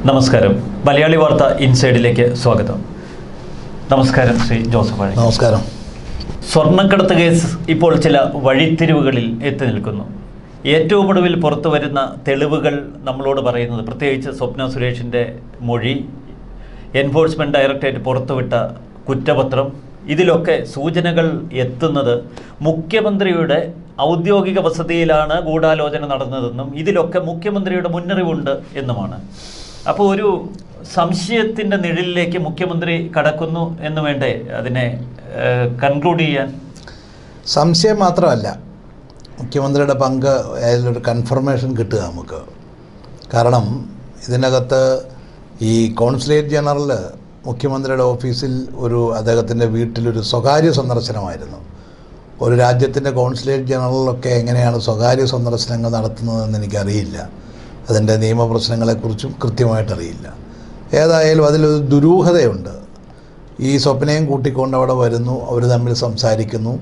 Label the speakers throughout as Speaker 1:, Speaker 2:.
Speaker 1: നമസ്കാരം മലയാളി വാർത്ത ഇൻസൈഡിലേക്ക് സ്വാഗതം നമസ്കാരം ശ്രീ ജോസഫ് വഴി
Speaker 2: നമസ്കാരം
Speaker 1: സ്വർണ്ണക്കടത്ത് കേസ് ഇപ്പോൾ ചില വഴിത്തിരിവുകളിൽ എത്തി നിൽക്കുന്നു ഏറ്റവും ഒടുവിൽ പുറത്തു വരുന്ന തെളിവുകൾ നമ്മളോട് പറയുന്നത് പ്രത്യേകിച്ച് സ്വപ്ന സുരേഷിൻ്റെ മൊഴി എൻഫോഴ്സ്മെൻറ്റ് ഡയറക്ടറേറ്റ് പുറത്തുവിട്ട കുറ്റപത്രം ഇതിലൊക്കെ സൂചനകൾ എത്തുന്നത് മുഖ്യമന്ത്രിയുടെ ഔദ്യോഗിക വസതിയിലാണ് ഗൂഢാലോചന നടന്നതെന്നും ഇതിലൊക്കെ മുഖ്യമന്ത്രിയുടെ മുന്നറിവുണ്ട് എന്നുമാണ് അപ്പോൾ ഒരു സംശയത്തിൻ്റെ നിഴലിലേക്ക് മുഖ്യമന്ത്രി കടക്കുന്നു എന്ന് വേണ്ടേ അതിനെ കൺക്ലൂഡ് ചെയ്യാൻ
Speaker 2: സംശയം മാത്രമല്ല മുഖ്യമന്ത്രിയുടെ പങ്ക് അതിലൊരു കൺഫർമേഷൻ കിട്ടുക നമുക്ക് കാരണം ഇതിനകത്ത് ഈ കോൺസുലേറ്റ് ജനറൽ മുഖ്യമന്ത്രിയുടെ ഓഫീസിൽ ഒരു അദ്ദേഹത്തിൻ്റെ വീട്ടിലൊരു സ്വകാര്യ സന്ദർശനമായിരുന്നു ഒരു രാജ്യത്തിൻ്റെ കോൺസുലേറ്റ് ജനറലൊക്കെ എങ്ങനെയാണ് സ്വകാര്യ സന്ദർശനങ്ങൾ നടത്തുന്നതെന്ന് എനിക്കറിയില്ല അതിൻ്റെ നിയമപ്രശ്നങ്ങളെക്കുറിച്ചും കൃത്യമായിട്ട് അറിയില്ല ഏതായാലും അതിലൊരു ദുരൂഹതയുണ്ട് ഈ സ്വപ്നയും കൂട്ടിക്കൊണ്ട് അവിടെ വരുന്നു അവർ തമ്മിൽ സംസാരിക്കുന്നു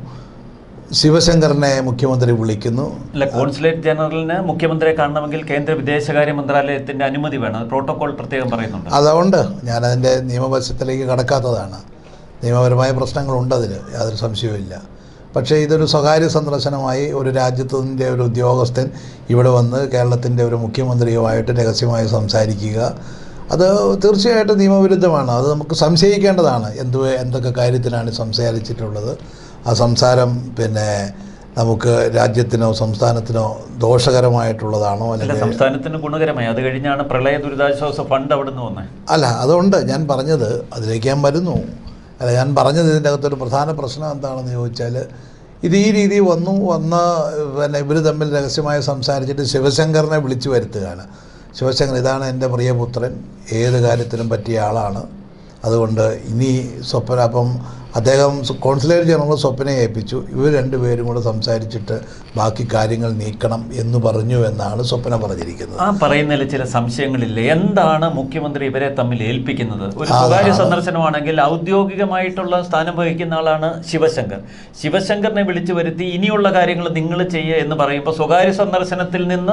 Speaker 2: ശിവശങ്കറിനെ മുഖ്യമന്ത്രി വിളിക്കുന്നു
Speaker 1: അല്ല കോൺസുലേറ്റ് ജനറലിന് മുഖ്യമന്ത്രിയെ കാണണമെങ്കിൽ കേന്ദ്ര വിദേശകാര്യ മന്ത്രാലയത്തിന്റെ അനുമതി വേണം അത് പ്രോട്ടോകോൾ പ്രത്യേകം പറയുന്നുണ്ട്
Speaker 2: അതുകൊണ്ട് ഞാനതിൻ്റെ നിയമവശത്തിലേക്ക് കടക്കാത്തതാണ് നിയമപരമായ പ്രശ്നങ്ങളുണ്ട് അതിൽ യാതൊരു സംശയവുമില്ല പക്ഷേ ഇതൊരു സ്വകാര്യ സന്ദർശനമായി ഒരു രാജ്യത്തിൻ്റെ ഒരു ഉദ്യോഗസ്ഥൻ ഇവിടെ വന്ന് കേരളത്തിൻ്റെ ഒരു മുഖ്യമന്ത്രിയുമായിട്ട് രഹസ്യമായി സംസാരിക്കുക അത് തീർച്ചയായിട്ടും നിയമവിരുദ്ധമാണ് അത് നമുക്ക് സംശയിക്കേണ്ടതാണ് എന്ത് എന്തൊക്കെ കാര്യത്തിനാണ് സംസാരിച്ചിട്ടുള്ളത് ആ സംസാരം പിന്നെ നമുക്ക് രാജ്യത്തിനോ സംസ്ഥാനത്തിനോ ദോഷകരമായിട്ടുള്ളതാണോ
Speaker 1: അല്ല
Speaker 2: അല്ലെങ്കിൽ
Speaker 1: സംസ്ഥാനത്തിന് ഗുണകരമായി അത് കഴിഞ്ഞാണ് പ്രളയ ദുരിതാശ്വാസ ഫണ്ട് അവിടെ നിന്ന് വന്നത്
Speaker 2: അല്ല അതുകൊണ്ട് ഞാൻ പറഞ്ഞത് അതിലേക്ക് ഞാൻ വരുന്നു അല്ല ഞാൻ പറഞ്ഞത് ഇതിൻ്റെ അകത്തൊരു പ്രധാന പ്രശ്നം എന്താണെന്ന് ചോദിച്ചാൽ ഇത് ഈ രീതി വന്നു വന്ന് പിന്നെ ഇവർ തമ്മിൽ രഹസ്യമായി സംസാരിച്ചിട്ട് ശിവശങ്കറിനെ വിളിച്ചു വരുത്തുകയാണ് ശിവശങ്കർ ഇതാണ് എൻ്റെ പ്രിയപുത്രൻ ഏത് കാര്യത്തിനും പറ്റിയ ആളാണ് അതുകൊണ്ട് ഇനി സ്വപ്ന അപ്പം അദ്ദേഹം കോൺസുലേറ്റ് ജനറൽ സ്വപ്നയെ ഏൽപ്പിച്ചു ഇവർ രണ്ടുപേരും കൂടെ സംസാരിച്ചിട്ട് ബാക്കി കാര്യങ്ങൾ നീക്കണം എന്ന് പറഞ്ഞു എന്നാണ് സ്വപ്ന പറഞ്ഞിരിക്കുന്നത്
Speaker 1: ആ പറയുന്നതിൽ ചില സംശയങ്ങളില്ലേ എന്താണ് മുഖ്യമന്ത്രി ഇവരെ തമ്മിൽ ഏൽപ്പിക്കുന്നത് ഒരു
Speaker 2: ആ,
Speaker 1: സ്വകാര്യ
Speaker 2: അതാണ്.
Speaker 1: സന്ദർശനമാണെങ്കിൽ ഔദ്യോഗികമായിട്ടുള്ള സ്ഥാനം വഹിക്കുന്ന ആളാണ് ശിവശങ്കർ ശിവശങ്കറിനെ വിളിച്ചു വരുത്തി ഇനിയുള്ള കാര്യങ്ങൾ നിങ്ങൾ ചെയ്യുക എന്ന് പറയുമ്പോൾ സ്വകാര്യ സന്ദർശനത്തിൽ നിന്ന്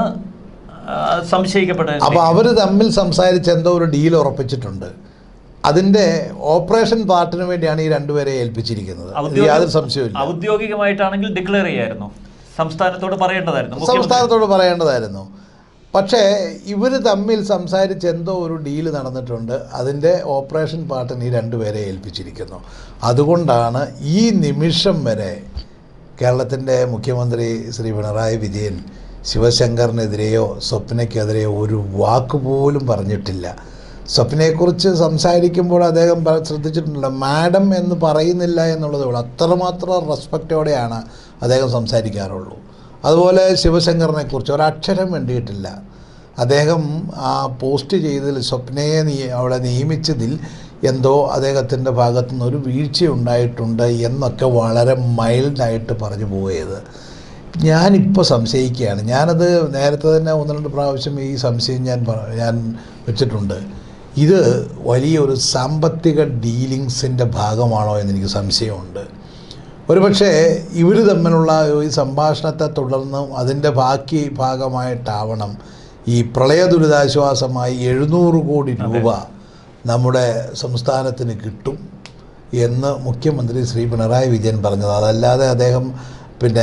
Speaker 1: ആ, സംശയിക്കപ്പെടുന്നത്
Speaker 2: അപ്പോൾ അവർ തമ്മിൽ സംസാരിച്ച് എന്തോ ഒരു ഡീൽ ഉറപ്പിച്ചിട്ടുണ്ട് അതിൻ്റെ ഓപ്പറേഷൻ പാർട്ടിന് വേണ്ടിയാണ് ഈ രണ്ടുപേരെ ഏൽപ്പിച്ചിരിക്കുന്നത് ഇതിൽ
Speaker 1: ഔദ്യോഗിക-
Speaker 2: യാതൊരു സംശയമില്ല
Speaker 1: ഔദ്യോഗികമായിട്ടാണെങ്കിൽ ഡിക്ലെയർ ചെയ്യായിരുന്നു സംസ്ഥാനത്തോട് പറയേണ്ടതായിരുന്നു മുഖ്യമന്ത്രി
Speaker 2: സംസ്ഥാനത്തോട് പറയേണ്ടതായിരുന്നു പക്ഷേ ഇവർ തമ്മിൽ സംസാരിച്ച് എന്തോ ഒരു ഡീല് നടന്നിട്ടുണ്ട് അതിൻ്റെ ഓപ്പറേഷൻ പാർട്ടിന് ഈ രണ്ടുപേരെ ഏൽപ്പിച്ചിരിക്കുന്നു അതുകൊണ്ടാണ് ഈ നിമിഷം വരെ കേരളത്തിൻ്റെ മുഖ്യമന്ത്രി ശ്രീ പിണറായി വിജയൻ ശിവശങ്കറിനെതിരെയോ സ്വപ്നയ്ക്കെതിരെയോ ഒരു വാക്ക് പോലും പറഞ്ഞിട്ടില്ല സ്വപ്നയെക്കുറിച്ച് സംസാരിക്കുമ്പോൾ അദ്ദേഹം പ- ശ്രദ്ധിച്ചിട്ടുണ്ടല്ലോ മാഡം എന്ന് പറയുന്നില്ല എന്നുള്ളതേ ഉള്ളൂ അത്രമാത്രം റെസ്പെക്റ്റോടെയാണ് അദ്ദേഹം സംസാരിക്കാറുള്ളൂ അതുപോലെ ശിവശങ്കറിനെ കുറിച്ച് ഒരക്ഷരം വേണ്ടിയിട്ടില്ല അദ്ദേഹം ആ പോസ്റ്റ് ചെയ്തതിൽ സ്വപ്നയെ നീ അവിടെ നിയമിച്ചതിൽ എന്തോ അദ്ദേഹത്തിൻ്റെ ഭാഗത്തു നിന്ന് ഒരു വീഴ്ച ഉണ്ടായിട്ടുണ്ട് എന്നൊക്കെ വളരെ മൈൽഡായിട്ട് പറഞ്ഞു പോയത് ഞാനിപ്പോൾ സംശയിക്കുകയാണ് ഞാനത് നേരത്തെ തന്നെ ഒന്ന് രണ്ട് പ്രാവശ്യം ഈ സംശയം ഞാൻ പറ- ഞാൻ വെച്ചിട്ടുണ്ട് ഇത് വലിയൊരു സാമ്പത്തിക ഡീലിങ്സിൻ്റെ ഭാഗമാണോ എന്നെനിക്ക് സംശയമുണ്ട് ഒരുപക്ഷേ ഇവർ തമ്മിലുള്ള ഈ സംഭാഷണത്തെ തുടർന്ന് അതിൻ്റെ ബാക്കി ഭാഗമായിട്ടാവണം ഈ പ്രളയ ദുരിതാശ്വാസമായി എഴുന്നൂറ് കോടി രൂപ നമ്മുടെ സംസ്ഥാനത്തിന് കിട്ടും എന്ന് മുഖ്യമന്ത്രി ശ്രീ പിണറായി വിജയൻ പറഞ്ഞത് അതല്ലാതെ അദ്ദേഹം പിന്നെ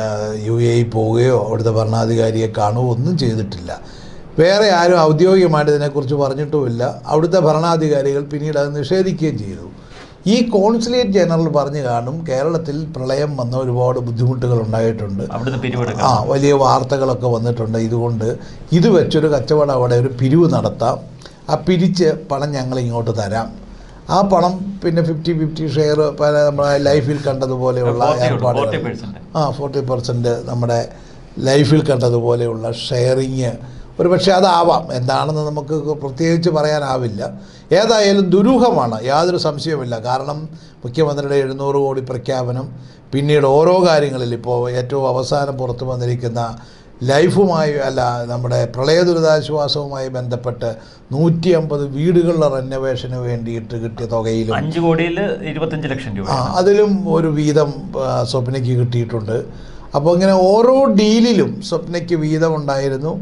Speaker 2: യു എ പോവുകയോ അവിടുത്തെ ഭരണാധികാരിയെ കാണുകയോ ഒന്നും ചെയ്തിട്ടില്ല വേറെ ആരും ഔദ്യോഗികമായിട്ട് ഇതിനെക്കുറിച്ച് പറഞ്ഞിട്ടുമില്ല അവിടുത്തെ ഭരണാധികാരികൾ പിന്നീട് അത് നിഷേധിക്കുകയും ചെയ്തു ഈ കോൺസുലേറ്റ് ജനറൽ പറഞ്ഞു കാണും കേരളത്തിൽ പ്രളയം വന്ന ഒരുപാട് ബുദ്ധിമുട്ടുകൾ ഉണ്ടായിട്ടുണ്ട്
Speaker 1: അവിടുന്ന് പിരിവെടുക്കാം
Speaker 2: ആ വലിയ വാർത്തകളൊക്കെ വന്നിട്ടുണ്ട് ഇതുകൊണ്ട് ഇത് വെച്ചൊരു കച്ചവടം അവിടെ ഒരു പിരിവ് നടത്താം ആ പിരിച്ച് പണം ഞങ്ങൾ ഇങ്ങോട്ട് തരാം ആ പണം പിന്നെ ഫിഫ്റ്റി ഫിഫ്റ്റി ഷെയർ പല നമ്മുടെ ലൈഫിൽ കണ്ടതുപോലെയുള്ള
Speaker 1: ഫോർട്ടി
Speaker 2: ഏർപ്പാടുകൾ
Speaker 1: പെർസെന്റ്
Speaker 2: ആ ഫോർട്ടി പെർസെൻറ്റ് നമ്മുടെ ലൈഫിൽ കണ്ടതുപോലെയുള്ള ഷെയറിങ് ഒരു പക്ഷേ അതാവാം എന്താണെന്ന് നമുക്ക് പ്രത്യേകിച്ച് പറയാനാവില്ല ഏതായാലും ദുരൂഹമാണ് യാതൊരു സംശയവുമില്ല കാരണം മുഖ്യമന്ത്രിയുടെ എഴുന്നൂറ് കോടി പ്രഖ്യാപനം പിന്നീട് ഓരോ കാര്യങ്ങളിൽ ഇപ്പോൾ ഏറ്റവും അവസാനം പുറത്തു വന്നിരിക്കുന്ന ലൈഫുമായി അല്ല നമ്മുടെ പ്രളയ ദുരിതാശ്വാസവുമായി ബന്ധപ്പെട്ട് നൂറ്റി അമ്പത് വീടുകളുടെ റെനോവേഷന് വേണ്ടിയിട്ട് കിട്ടിയ തുകയിലും
Speaker 1: അഞ്ചു കോടിയിൽ ഇരുപത്തഞ്ച് ലക്ഷം രൂപ
Speaker 2: ആ അതിലും ഒരു വീതം ആ, സ്വപ്നയ്ക്ക് കിട്ടിയിട്ടുണ്ട് അപ്പോൾ ഇങ്ങനെ ഓരോ ഡീലിലും സ്വപ്നയ്ക്ക് വീതം ഉണ്ടായിരുന്നു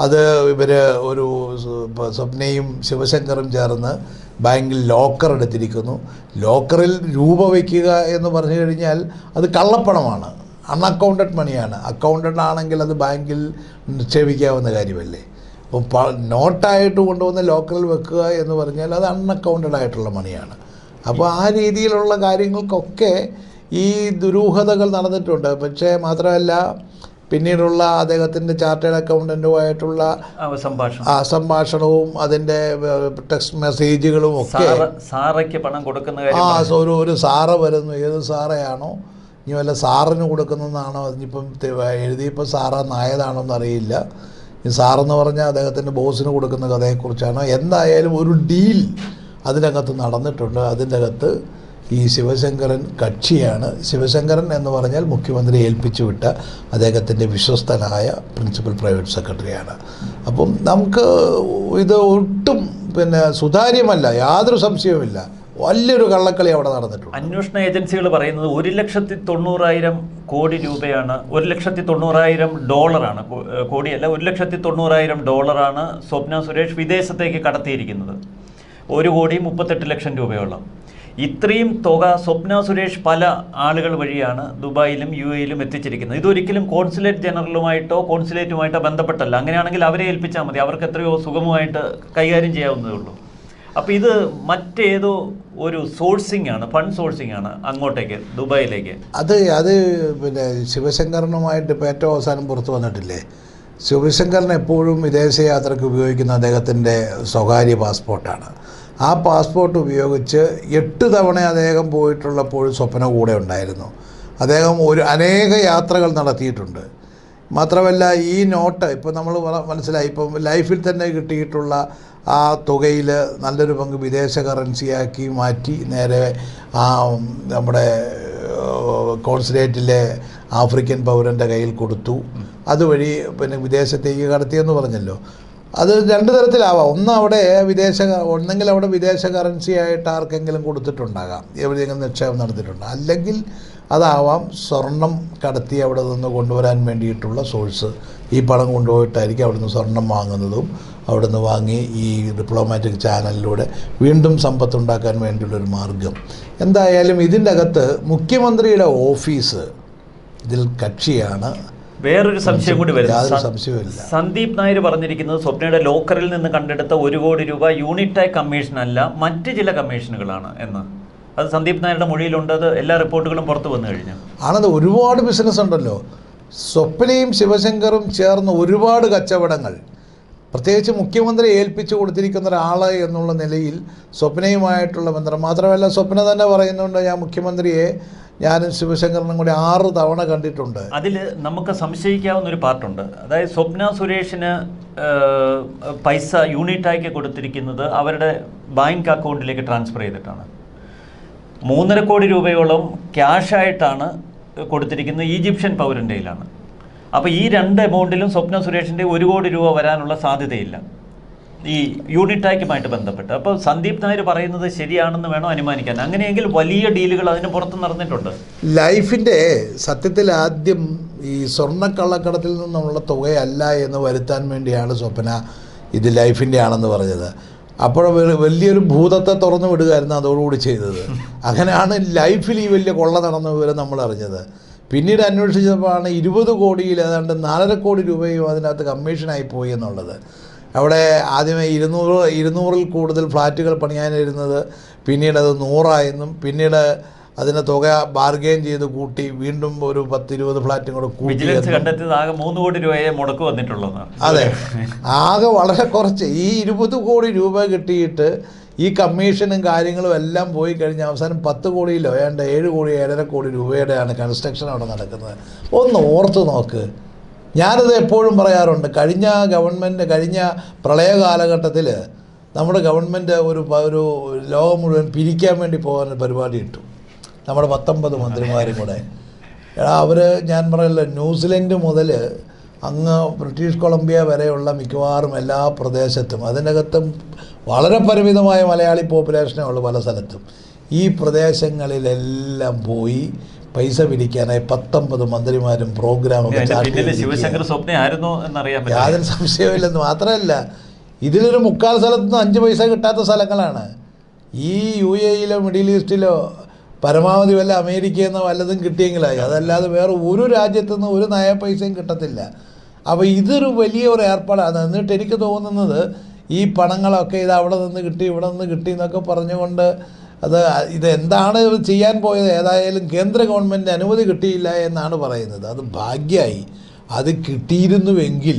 Speaker 2: അത് ഇവർ ഒരു സ് ഇപ്പൊ സ്വപ്നയും ശിവശങ്കറും ചേർന്ന് ബാങ്കിൽ ലോക്കർ എടുത്തിരിക്കുന്നു ലോക്കറിൽ രൂപ വയ്ക്കുക എന്ന് പറഞ്ഞു കഴിഞ്ഞാൽ അത് കള്ളപ്പണമാണ് അൺഅക്കൗണ്ടഡ് മണിയാണ് അക്കൗണ്ടഡ് ആണെങ്കിൽ അത് ബാങ്കിൽ നിക്ഷേപിക്കാവുന്ന കാര്യമല്ലേ അപ്പോൾ പ നോട്ടായിട്ട് കൊണ്ടുവന്ന് ലോക്കറിൽ വെക്കുക എന്ന് പറഞ്ഞാൽ അത് അൺഅക്കൗണ്ടഡ് ആയിട്ടുള്ള മണിയാണ് അപ്പോൾ ആ രീതിയിലുള്ള കാര്യങ്ങൾക്കൊക്കെ ഈ ദുരൂഹതകൾ നടന്നിട്ടുണ്ട് പക്ഷേ മാത്രമല്ല പിന്നീടുള്ള അദ്ദേഹത്തിൻ്റെ ചാർട്ടേഡ് അക്കൗണ്ടൻറ്റുമായിട്ടുള്ള
Speaker 1: ആ സംഭാഷണം
Speaker 2: ആ സംഭാഷണവും അതിൻ്റെ ടെക്സ്റ്റ് മെസ്സേജുകളും ഒക്കെ
Speaker 1: സാറ സാറയ്ക്ക് പണം കൊടുക്കുന്ന
Speaker 2: ആ
Speaker 1: കാര്യം
Speaker 2: സോ ഒരു ഒരു സാറ വരുന്നു ഏത് സാറയാണോ ഇനി വല്ല സാറിന് കൊടുക്കുന്നതാണോ അതിനിപ്പം തെ- എഴുതിയപ്പോൾ സാറാന്നായതാണോ എന്നറിയില്ല ഈ സാറെന്ന് പറഞ്ഞാൽ അദ്ദേഹത്തിൻ്റെ ബോസിന് കൊടുക്കുന്ന കഥയെക്കുറിച്ചാണ് എന്തായാലും ഒരു ഡീൽ അതിനകത്ത് നടന്നിട്ടുണ്ട് അതിൻ്റെ അകത്ത് ഈ ശിവശങ്കരൻ കക്ഷിയാണ് ശിവശങ്കരൻ എന്ന് പറഞ്ഞാൽ മുഖ്യമന്ത്രി ഏൽപ്പിച്ചു വിട്ട അദ്ദേഹത്തിൻ്റെ വിശ്വസ്തനായ പ്രിൻസിപ്പൽ പ്രൈവറ്റ് സെക്രട്ടറിയാണ് അപ്പം നമുക്ക് ഇത് ഒട്ടും പിന്നെ സുതാര്യമല്ല യാതൊരു സംശയവുമില്ല വലിയൊരു കള്ളക്കളി അവിടെ നടന്നിട്ടുണ്ട്
Speaker 1: അന്വേഷണ ഏജൻസികൾ പറയുന്നത് ഒരു ലക്ഷത്തി തൊണ്ണൂറായിരം കോടി രൂപയാണ് ഒരു ലക്ഷത്തി തൊണ്ണൂറായിരം ഡോളറാണ് കോ- ഏഹ് കോടിയല്ല ഒരു ലക്ഷത്തി തൊണ്ണൂറായിരം ഡോളറാണ് സ്വപ്ന സുരേഷ് വിദേശത്തേക്ക് കടത്തിയിരിക്കുന്നത് ഒരു കോടി മുപ്പത്തെട്ട് ലക്ഷം രൂപയോളം ഇത്രയും തുക സ്വപ്ന സുരേഷ് പല ആളുകൾ വഴിയാണ് ദുബായിലും യു എയിലും എത്തിച്ചിരിക്കുന്നത് ഇതൊരിക്കലും കോൺസുലേറ്റ് ജനറലുമായിട്ടോ കോൺസുലേറ്റുമായിട്ടോ ബന്ധപ്പെട്ടല്ല അങ്ങനെയാണെങ്കിൽ അവരെ ഏൽപ്പിച്ചാൽ മതി അവർക്ക് എത്രയോ സുഗമമായിട്ട് കൈകാര്യം ചെയ്യാവുന്നതേ ഉള്ളൂ അപ്പോൾ ഇത് മറ്റേതോ ഒരു സോഴ്സിംഗ് ആണ് ഫണ്ട് സോഴ്സിംഗ് ആണ് അങ്ങോട്ടേക്ക് ദുബായിലേക്ക്
Speaker 2: അത് അത് പിന്നെ ശിവശങ്കരനുമായിട്ട് ഇപ്പോൾ ഏറ്റവും അവസാനം പുറത്തു വന്നിട്ടില്ലേ ശിവശങ്കരൻ എപ്പോഴും വിദേശയാത്രയ്ക്ക് ഉപയോഗിക്കുന്ന അദ്ദേഹത്തിൻ്റെ സ്വകാര്യ പാസ്പോർട്ടാണ് ആ പാസ്പോർട്ട് ഉപയോഗിച്ച് എട്ട് തവണ അദ്ദേഹം പോയിട്ടുള്ളപ്പോഴും സ്വപ്ന കൂടെ ഉണ്ടായിരുന്നു അദ്ദേഹം ഒരു അനേക യാത്രകൾ നടത്തിയിട്ടുണ്ട് മാത്രമല്ല ഈ നോട്ട് ഇപ്പോൾ നമ്മൾ മനസ്സിലായി ഇപ്പം ലൈഫിൽ തന്നെ കിട്ടിയിട്ടുള്ള ആ തുകയിൽ നല്ലൊരു പങ്ക് വിദേശ കറൻസിയാക്കി മാറ്റി നേരെ ആ നമ്മുടെ ഏഹ്, കോൺസുലേറ്റിലെ ആഫ്രിക്കൻ പൗരൻ്റെ കയ്യിൽ കൊടുത്തു അതുവഴി പിന്നെ വിദേശത്തേക്ക് കടത്തിയെന്ന് പറഞ്ഞല്ലോ അത് രണ്ട് തരത്തിലാവാം ഒന്ന് അവിടെ വിദേശ ഒന്നെങ്കിൽ അവിടെ വിദേശ കറൻസി ആയിട്ട് ആർക്കെങ്കിലും കൊടുത്തിട്ടുണ്ടാകാം എവിടെയെങ്കിലും നിക്ഷേപം നടത്തിയിട്ടുണ്ട് അല്ലെങ്കിൽ അതാവാം സ്വർണം കടത്തി അവിടെ നിന്ന് കൊണ്ടുവരാൻ വേണ്ടിയിട്ടുള്ള സോഴ്സ് ഈ പണം കൊണ്ടുപോയിട്ടായിരിക്കും അവിടെ നിന്ന് സ്വർണം വാങ്ങുന്നതും അവിടെ നിന്ന് വാങ്ങി ഈ ഡിപ്ലോമാറ്റിക് ചാനലിലൂടെ വീണ്ടും സമ്പത്തുണ്ടാക്കാൻ വേണ്ടിയുള്ളൊരു മാർഗം എന്തായാലും ഇതിൻ്റെ അകത്ത് മുഖ്യമന്ത്രിയുടെ ഓഫീസ് ഇതിൽ കക്ഷിയാണ്
Speaker 1: വേറൊരു സംശയം കൂടി
Speaker 2: യാതൊരു
Speaker 1: വരുന്നു
Speaker 2: സംശയവുമില്ല
Speaker 1: സന്ദീപ് നായർ പറഞ്ഞിരിക്കുന്നത് സ്വപ്നയുടെ ലോക്കറിൽ നിന്ന് കണ്ടെടുത്ത ഒരു കോടി രൂപ യൂണിറ്റാക് കമ്മീഷൻ അല്ല മറ്റ് ചില കമ്മീഷനുകളാണ് എന്ന് അത് സന്ദീപ് നായരുടെ മൊഴിയിലുണ്ട് അത് എല്ലാ റിപ്പോർട്ടുകളും പുറത്തു വന്നു കഴിഞ്ഞു
Speaker 2: ആണത് ഒരുപാട് ബിസിനസ് ഉണ്ടല്ലോ സ്വപ്നയും ശിവശങ്കറും ചേർന്ന് ഒരുപാട് കച്ചവടങ്ങൾ പ്രത്യേകിച്ച് മുഖ്യമന്ത്രി ഏൽപ്പിച്ചു കൊടുത്തിരിക്കുന്ന ഒരാൾ എന്നുള്ള നിലയിൽ സ്വപ്നയുമായിട്ടുള്ള ബന്ധം മാത്രമല്ല സ്വപ്ന തന്നെ പറയുന്നുണ്ട് ഞാൻ മുഖ്യമന്ത്രിയെ ഞാനും ശിവശങ്കരനും കൂടി ആറ് തവണ കണ്ടിട്ടുണ്ട്
Speaker 1: അതിൽ നമുക്ക് സംശയിക്കാവുന്ന ഒരു പാർട്ടുണ്ട് അതായത് സ്വപ്ന സുരേഷിന് ഏഹ്, പൈസ യൂണിറ്റാക്കി കൊടുത്തിരിക്കുന്നത് അവരുടെ ബാങ്ക് അക്കൗണ്ടിലേക്ക് ട്രാൻസ്ഫർ ചെയ്തിട്ടാണ് മൂന്നര കോടി രൂപയോളം ക്യാഷായിട്ടാണ് കൊടുത്തിരിക്കുന്നത് ഈജിപ്ഷ്യൻ പൗരൻ്റെ കയ്യിലാണ് അപ്പോൾ ഈ രണ്ട് എമൗണ്ടിലും സ്വപ്ന സുരേഷിൻ്റെ ഒരു കോടി രൂപ വരാനുള്ള സാധ്യതയില്ല ഈ യൂണിറ്റാക്കുമായിട്ട് ബന്ധപ്പെട്ട് അപ്പോൾ സന്ദീപ് നായർ പറയുന്നത് ശരിയാണെന്ന് വേണം അനുമാനിക്കാൻ അങ്ങനെയെങ്കിൽ വലിയ ഡീലുകൾ അതിന് പുറത്ത് നടന്നിട്ടുണ്ട്
Speaker 2: ലൈഫിൻ്റെ സത്യത്തിൽ ആദ്യം ഈ സ്വർണ്ണക്കള്ളക്കടത്തിൽ നിന്നുള്ള തുകയല്ല എന്ന് വരുത്താൻ വേണ്ടിയാണ് സ്വപ്ന ഇത് ലൈഫിൻ്റെ ആണെന്ന് പറഞ്ഞത് അപ്പോൾ വെ- വലിയൊരു ഭൂതത്തെ തുറന്നു വിടുകയായിരുന്നു അതോടുകൂടി ചെയ്തത് അങ്ങനെയാണ് ലൈഫിൽ ഈ വലിയ കൊള്ള നടന്ന വിവരം നമ്മൾ അറിഞ്ഞത് പിന്നീട് അന്വേഷിച്ചപ്പോഴാണ് ഇരുപത് കോടിയിൽ ഏതാണ്ട് നാലര കോടി രൂപയും അതിനകത്ത് കമ്മീഷനായി പോയി എന്നുള്ളത് അവിടെ ആദ്യമേ ഇരുന്നൂറ് ഇരുന്നൂറിൽ കൂടുതൽ ഫ്ലാറ്റുകൾ പണിയാനിരുന്നത് പിന്നീട് അത് നൂറായെന്നും പിന്നീട് അതിന് തുക ബാർഗെയിൻ ചെയ്ത് കൂട്ടി വീണ്ടും ഒരു പത്തിരുപത് ഫ്ലാറ്റും കൂടെ കൂട്ടി
Speaker 1: വിജിലൻസ്
Speaker 2: എന്നും.
Speaker 1: കണ്ടെത്തിയത് ആകെ മൂന്ന് കോടി രൂപയെ മുടക്ക് വന്നിട്ടുള്ളതാണ്
Speaker 2: അതെ ആകെ വളരെ കുറച്ച് ഈ ഇരുപത് കോടി രൂപ കിട്ടിയിട്ട് ഈ കമ്മീഷനും കാര്യങ്ങളും എല്ലാം പോയി കഴിഞ്ഞ് അവസാനം പത്ത് കോടിയിലോ ഏണ്ട ഏഴ് കോടി ഏഴര കോടി രൂപയുടെയാണ് കൺസ്ട്രക്ഷൻ അവിടെ നടക്കുന്നത് ഒന്ന് ഓർത്ത് നോക്ക് ഞാനത് എപ്പോഴും പറയാറുണ്ട് കഴിഞ്ഞ ഗവൺമെൻറ് കഴിഞ്ഞ പ്രളയ കാലഘട്ടത്തിൽ നമ്മുടെ ഗവൺമെൻറ് ഒരു പ- ഒരു ലോകം മുഴുവൻ പിരിക്കാൻ വേണ്ടി പോകാൻ ഒരു പരിപാടി ഇട്ടു നമ്മുടെ പത്തൊമ്പത് മന്ത്രിമാരും കൂടെ എടാ അവർ ഞാൻ പറയല്ലോ ന്യൂസിലൻഡ് മുതൽ അങ്ങ് ബ്രിട്ടീഷ് കൊളംബിയ വരെയുള്ള മിക്കവാറും എല്ലാ പ്രദേശത്തും അതിനകത്തും വളരെ പരിമിതമായ മലയാളി പോപ്പുലേഷനേ ഉള്ളൂ പല സ്ഥലത്തും ഈ പ്രദേശങ്ങളിലെല്ലാം പോയി പൈസ പിരിക്കാനായി പത്തൊമ്പത് മന്ത്രിമാരും പ്രോഗ്രാമൊക്കെ
Speaker 1: അതിന്റെ
Speaker 2: ചാർട്ട്
Speaker 1: പിന്നിൽ
Speaker 2: ചെയ്തിരിക്കുകയാണ്.
Speaker 1: ശിവശങ്കർ സ്വപ്ന ആയിരുന്നോ എന്നറിയാൻ പറ്റില്ല
Speaker 2: യാതൊരു സംശയമില്ലെന്ന് മാത്രമല്ല ഇതിലൊരു മുക്കാൽ സ്ഥലത്തുനിന്ന് അഞ്ച് പൈസ കിട്ടാത്ത സ്ഥലങ്ങളാണ് ഈ യു എയിലോ മിഡിൽ ഈസ്റ്റിലോ പരമാവധി വല്ല അമേരിക്കയിൽ നിന്ന് വല്ലതും കിട്ടിയെങ്കിലായി അതല്ലാതെ വേറെ ഒരു രാജ്യത്തു നിന്ന് ഒരു നയ പൈസയും കിട്ടത്തില്ല അപ്പോൾ ഇതൊരു വലിയ ഒരു ഏർപ്പാടാണ് എന്നിട്ട് എനിക്ക് തോന്നുന്നത് ഈ പണങ്ങളൊക്കെ ഇത് അവിടെ നിന്ന് കിട്ടി ഇവിടെ നിന്ന് കിട്ടി എന്നൊക്കെ പറഞ്ഞുകൊണ്ട് അത് ഇത് എന്താണ് ഇത് ചെയ്യാൻ പോയത് ഏതായാലും കേന്ദ്ര ഗവൺമെൻറ് അനുമതി കിട്ടിയില്ല എന്നാണ് പറയുന്നത് അത് ഭാഗ്യമായി അത് കിട്ടിയിരുന്നുവെങ്കിൽ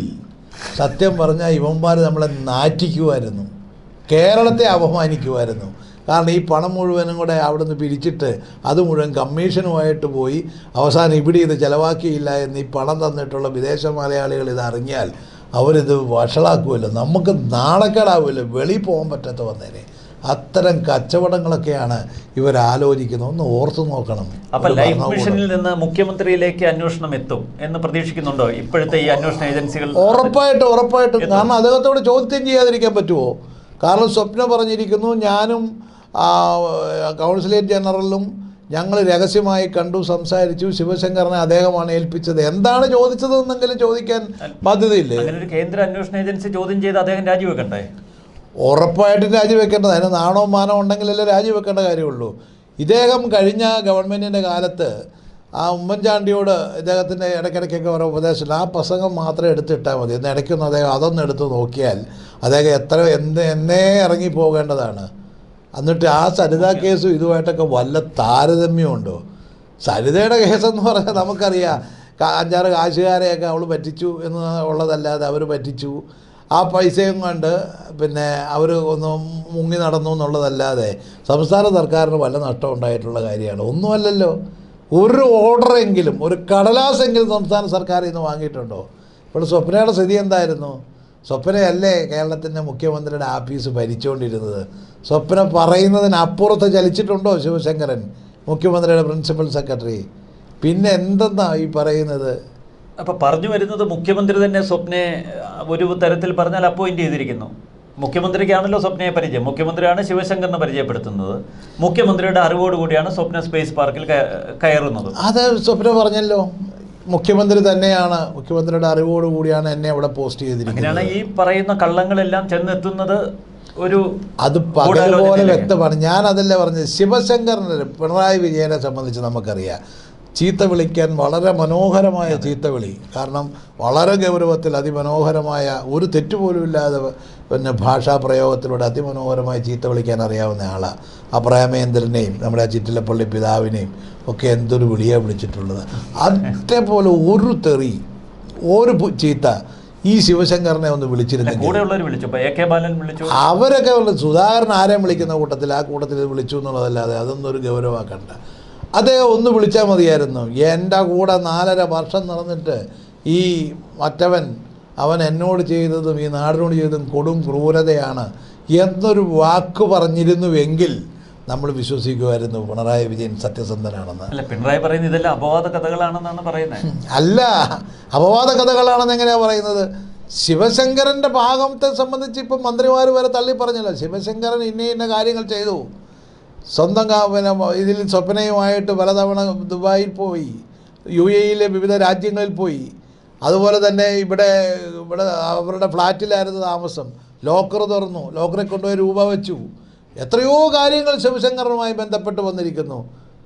Speaker 2: സത്യം പറഞ്ഞാൽ ഇവന്മാർ നമ്മളെ നാറ്റിക്കുമായിരുന്നു കേരളത്തെ അപമാനിക്കുമായിരുന്നു കാരണം ഈ പണം മുഴുവനും കൂടെ അവിടെ നിന്ന് പിരിച്ചിട്ട് അത് മുഴുവൻ കമ്മീഷനുമായിട്ട് പോയി അവസാനം ഇവിടെ ഇത് ചിലവാക്കിയില്ല എന്ന് ഈ പണം തന്നിട്ടുള്ള വിദേശ മലയാളികൾ ഇത് അറിഞ്ഞാൽ അവരിത് വഷളാക്കുമല്ലോ നമുക്ക് നാണക്കേടാവുമല്ലോ വെളിയിൽ പോകാൻ പറ്റാത്ത വന്നേനെ അത്തരം കച്ചവടങ്ങളൊക്കെയാണ് ഇവർ ആലോചിക്കുന്നത് ഒന്ന് ഓർത്തു നോക്കണം
Speaker 1: അപ്പൊ
Speaker 2: ഒരു
Speaker 1: ലൈഫ്
Speaker 2: ഭരണകൂടം.
Speaker 1: മിഷനിൽ നിന്ന് മുഖ്യമന്ത്രിയിലേക്ക് അന്വേഷണം എത്തും എന്ന് പ്രതീക്ഷിക്കുന്നുണ്ടോ ഇപ്പോഴത്തെ ഈ അന്വേഷണ ഏജൻസികൾ
Speaker 2: ഉറപ്പായിട്ടും ഉറപ്പായിട്ടും
Speaker 1: എത്തും.
Speaker 2: കാരണം അദ്ദേഹത്തോട് ചോദ്യം ചെയ്യാതിരിക്കാൻ പറ്റുമോ കാരണം സ്വപ്ന പറഞ്ഞിരിക്കുന്നു ഞാനും ആ, കൗൺസിലേറ്റ് ജനറലും ഞങ്ങൾ രഹസ്യമായി കണ്ടു സംസാരിച്ചു ശിവശങ്കറിനെ അദ്ദേഹമാണ് ഏൽപ്പിച്ചത് എന്താണ് ചോദിച്ചതെന്നെങ്കിലും ചോദിക്കാൻ ബാധ്യതയില്ലേ
Speaker 1: അങ്ങനെ ഒരു കേന്ദ്ര അന്വേഷണ ഏജൻസി ചോദ്യം ചെയ്ത് അദ്ദേഹം രാജിവെക്കണ്ടേ
Speaker 2: ഉറപ്പായിട്ടും രാജിവെക്കേണ്ടത് അതിന് നാണവും മാനവും ഉണ്ടെങ്കിലല്ലേ രാജിവെക്കേണ്ട കാര്യമുള്ളൂ ഇദ്ദേഹം കഴിഞ്ഞ ഗവൺമെൻറ്റിൻ്റെ കാലത്ത് ആ ഉമ്മൻചാണ്ടിയോട് ഇദ്ദേഹത്തിൻ്റെ ഇടയ്ക്കിടയ്ക്കൊക്കെ ഓരോ ഉപദേശം ആ പ്രസംഗം മാത്രം എടുത്തിട്ടാൽ മതി എന്ന് ഇടയ്ക്കൊന്ന് അദ്ദേഹം അതൊന്ന് എടുത്ത് നോക്കിയാൽ അദ്ദേഹം എത്ര എന്ത് എന്നേ ഇറങ്ങി പോകേണ്ടതാണ് എന്നിട്ട് ആ സരിത കേസും ഇതുമായിട്ടൊക്കെ വല്ല താരതമ്യമുണ്ടോ സരിതയുടെ കേസെന്ന് പറഞ്ഞാൽ നമുക്കറിയാം കാ- അഞ്ചാറ് കാശുകാരെയൊക്കെ അവൾ പറ്റിച്ചു എന്ന് ഉള്ളതല്ലാതെ അവർ പറ്റിച്ചു ആ പൈസയും കൊണ്ട് പിന്നെ അവർ ഒന്ന് മുങ്ങി നടന്നു എന്നുള്ളതല്ലാതെ സംസ്ഥാന സർക്കാരിന് വല്ല നഷ്ടം ഉണ്ടായിട്ടുള്ള കാര്യമാണ് ഒന്നുമല്ലല്ലോ ഒരു ഓർഡറെങ്കിലും ഒരു കടലാസെങ്കിലും സംസ്ഥാന സർക്കാരിൽ നിന്ന് വാങ്ങിയിട്ടുണ്ടോ ഇപ്പോൾ സ്വപ്നയുടെ സ്ഥിതി എന്തായിരുന്നു സ്വപ്നയല്ലേ കേരളത്തിൻ്റെ മുഖ്യമന്ത്രിയുടെ ആഫീസ് ഭരിച്ചുകൊണ്ടിരുന്നത് സ്വപ്ന പറയുന്നതിനപ്പുറത്ത് ചലിച്ചിട്ടുണ്ടോ ശിവശങ്കരൻ മുഖ്യമന്ത്രിയുടെ പ്രിൻസിപ്പൽ സെക്രട്ടറി പിന്നെ എന്തെന്നാ ഈ പറയുന്നത്
Speaker 1: അപ്പൊ പറഞ്ഞു വരുന്നത് മുഖ്യമന്ത്രി തന്നെ സ്വപ്നയെ അഹ്, ഒരു തരത്തിൽ പറഞ്ഞാൽ അപ്പോയിന്റ് ചെയ്തിരിക്കുന്നു മുഖ്യമന്ത്രിക്കാണല്ലോ സ്വപ്നയെ പരിചയം മുഖ്യമന്ത്രിയാണ് ശിവശങ്കറിനെ പരിചയപ്പെടുത്തുന്നത് മുഖ്യമന്ത്രിയുടെ അറിവോടുകൂടിയാണ് സ്വപ്ന സ്പേസ് പാർക്കിൽ കയ- കയറുന്നത്
Speaker 2: അത് സ്വപ്ന പറഞ്ഞല്ലോ മുഖ്യമന്ത്രി തന്നെയാണ് മുഖ്യമന്ത്രിയുടെ അറിവോടുകൂടിയാണ് എന്നെ അവിടെ പോസ്റ്റ്
Speaker 1: അങ്ങനെയാണ്
Speaker 2: ചെയ്തിരിക്കുന്നത്
Speaker 1: ഈ പറയുന്ന കള്ളങ്ങളെല്ലാം ചെന്നെത്തുന്നത് ഒരു
Speaker 2: അത് പകൽ പോലെ
Speaker 1: ഗൂഢാലോചനയിലേക്ക്.
Speaker 2: വ്യക്തമാണ് ഞാൻ അതല്ലേ പറഞ്ഞത് ശിവശങ്കറിന് പിണറായി വിജയനെ സംബന്ധിച്ച് നമുക്കറിയാം ചീത്ത വിളിക്കാൻ വളരെ മനോഹരമായ ചീത്ത വിളി കാരണം വളരെ ഗൗരവത്തിൽ അതിമനോഹരമായ ഒരു തെറ്റുപോലും ഇല്ലാതെ പിന്നെ ഭാഷാ പ്രയോഗത്തിലൂടെ അതിമനോഹരമായി ചീത്ത വിളിക്കാൻ അറിയാവുന്ന ആളാണ് ആ പ്രേമേന്ദ്രനെയും നമ്മുടെ ആ ചിറ്റിലപ്പള്ളി പിതാവിനെയും ഒക്കെ എന്തൊരു വിളിയാണ് വിളിച്ചിട്ടുള്ളത് അതേപോലെ ഒരു തെറി ഒരു പു- ചീത്ത ഈ ശിവശങ്കറിനെ ഒന്ന് വിളിച്ചിരുന്നെങ്കിൽ
Speaker 1: കൂടെയുള്ളവർ വിളിച്ചു ഇപ്പൊ എ കെ ബാലൻ വിളിച്ചു
Speaker 2: അവരൊക്കെ ഉള്ള സുധാകരൻ ആരെയും വിളിക്കുന്ന കൂട്ടത്തിൽ ആ കൂട്ടത്തിൽ ഇത് വിളിച്ചു എന്നുള്ളതല്ലാതെ അതൊന്നും ഒരു ഗൗരവമാക്കണ്ട അദ്ദേഹം ഒന്ന് വിളിച്ചാൽ മതിയായിരുന്നു എൻ്റെ കൂടെ നാലര വർഷം നടന്നിട്ട് ഈ മറ്റവൻ അവൻ എന്നോട് ചെയ്തതും ഈ നാടിനോട് ചെയ്തതും കൊടും ക്രൂരതയാണ് എന്നൊരു വാക്ക് പറഞ്ഞിരുന്നുവെങ്കിൽ നമ്മൾ വിശ്വസിക്കുമായിരുന്നു പിണറായി വിജയൻ സത്യസന്ധനാണെന്ന്
Speaker 1: അല്ല പിണറായി പറയുന്നത് ഇതെല്ലാം അപവാദ കഥകളാണെന്നാണ് പറയുന്നത്
Speaker 2: അല്ല അപവാദ കഥകളാണെന്ന് എങ്ങനെയാ പറയുന്നത് ശിവശങ്കരൻ്റെ ഭാഗത്തെ സംബന്ധിച്ച് ഇപ്പം മന്ത്രിമാർ വരെ തള്ളി പറഞ്ഞല്ലോ ശിവശങ്കരൻ ഇന്ന ഇന്ന കാര്യങ്ങൾ ചെയ്തു സ്വന്തം കാ- പിന്നെ ഇതിൽ സ്വപ്നയുമായിട്ട് പലതവണ ദുബായിൽ പോയി യു എയിലെ വിവിധ രാജ്യങ്ങളിൽ പോയി അതുപോലെ തന്നെ ഇവിടെ ഇവിടെ അവരുടെ ഫ്ലാറ്റിലായിരുന്നു താമസം ലോക്കർ തുറന്നു ലോക്കറെ കൊണ്ടുപോയി രൂപ വെച്ചു എത്രയോ കാര്യങ്ങൾ ശിവശങ്കറുമായി ബന്ധപ്പെട്ട് വന്നിരിക്കുന്നു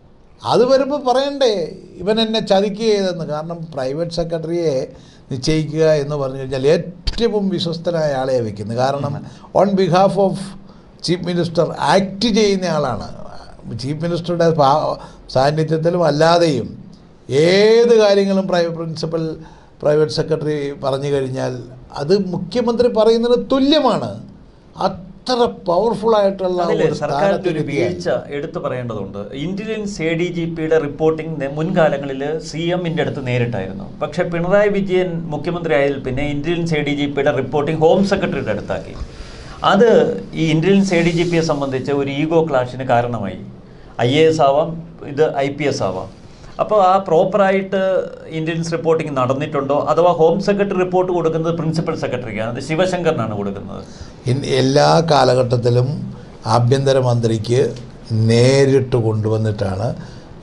Speaker 2: അത് വരുമ്പോൾ പറയണ്ടേ ഇവൻ എന്നെ ചതിക്കുക ചെയ്തെന്ന് കാരണം പ്രൈവറ്റ് സെക്രട്ടറിയെ നിശ്ചയിക്കുക എന്ന് പറഞ്ഞു കഴിഞ്ഞാൽ ഏറ്റവും വിശ്വസ്തനായ ആളെ വെക്കുന്നത് കാരണം on behalf of chief minister act ചെയ്യുന്ന ആളാണ് ചീഫ് മിനിസ്റ്ററുടെ പാ- സാന്നിധ്യത്തിലും അല്ലാതെയും ഏത് കാര്യങ്ങളും പ്രൈ പ്രിൻസിപ്പൽ പ്രൈവറ്റ് സെക്രട്ടറി പറഞ്ഞു കഴിഞ്ഞാൽ അത് മുഖ്യമന്ത്രി പറയുന്നതിന് തുല്യമാണ് അത്ര പവർഫുൾ ആയിട്ടുള്ള
Speaker 1: അതിലെ
Speaker 2: ഒരു
Speaker 1: സർക്കാരിന്റെ ഒരു
Speaker 2: സ്ഥാനത്തിരിക്കുകയാണ്.
Speaker 1: വീഴ്ച എടുത്തു പറയേണ്ടതുണ്ട് ഇന്റലിജൻസ് എ ഡി ജി പിയുടെ റിപ്പോർട്ടിംഗ് മുൻകാലങ്ങളിൽ സി എമ്മിന്റെ അടുത്ത് നേരിട്ടായിരുന്നു പക്ഷെ പിണറായി വിജയൻ മുഖ്യമന്ത്രി ആയതിൽ പിന്നെ ഇന്റലിജൻസ് എ ഡി ജി പിയുടെ റിപ്പോർട്ടിംഗ് ഹോം സെക്രട്ടറിയുടെ അടുത്താക്കി അത് ഈ ഇന്റലിജൻസ് എ ഡി ജി പിയെ സംബന്ധിച്ച് ഒരു ഈഗോ ക്ലാഷിന് കാരണമായി ഐ എ എസ് ആവാം ഇത് ഐ പി എസ് ആവാം അപ്പോൾ ആ പ്രോപ്പറായിട്ട് ഇന്റലിജൻസ് റിപ്പോർട്ടിംഗ് നടന്നിട്ടുണ്ടോ അഥവാ ഹോം സെക്രട്ടറി റിപ്പോർട്ട് കൊടുക്കുന്നത് പ്രിൻസിപ്പൽ സെക്രട്ടറിക്കാണ് അത് ശിവശങ്കറിനാണ് കൊടുക്കുന്നത്
Speaker 2: ഇൻ- എല്ലാ കാലഘട്ടത്തിലും ആഭ്യന്തരമന്ത്രിക്ക് നേരിട്ട് കൊണ്ടുവന്നിട്ടാണ്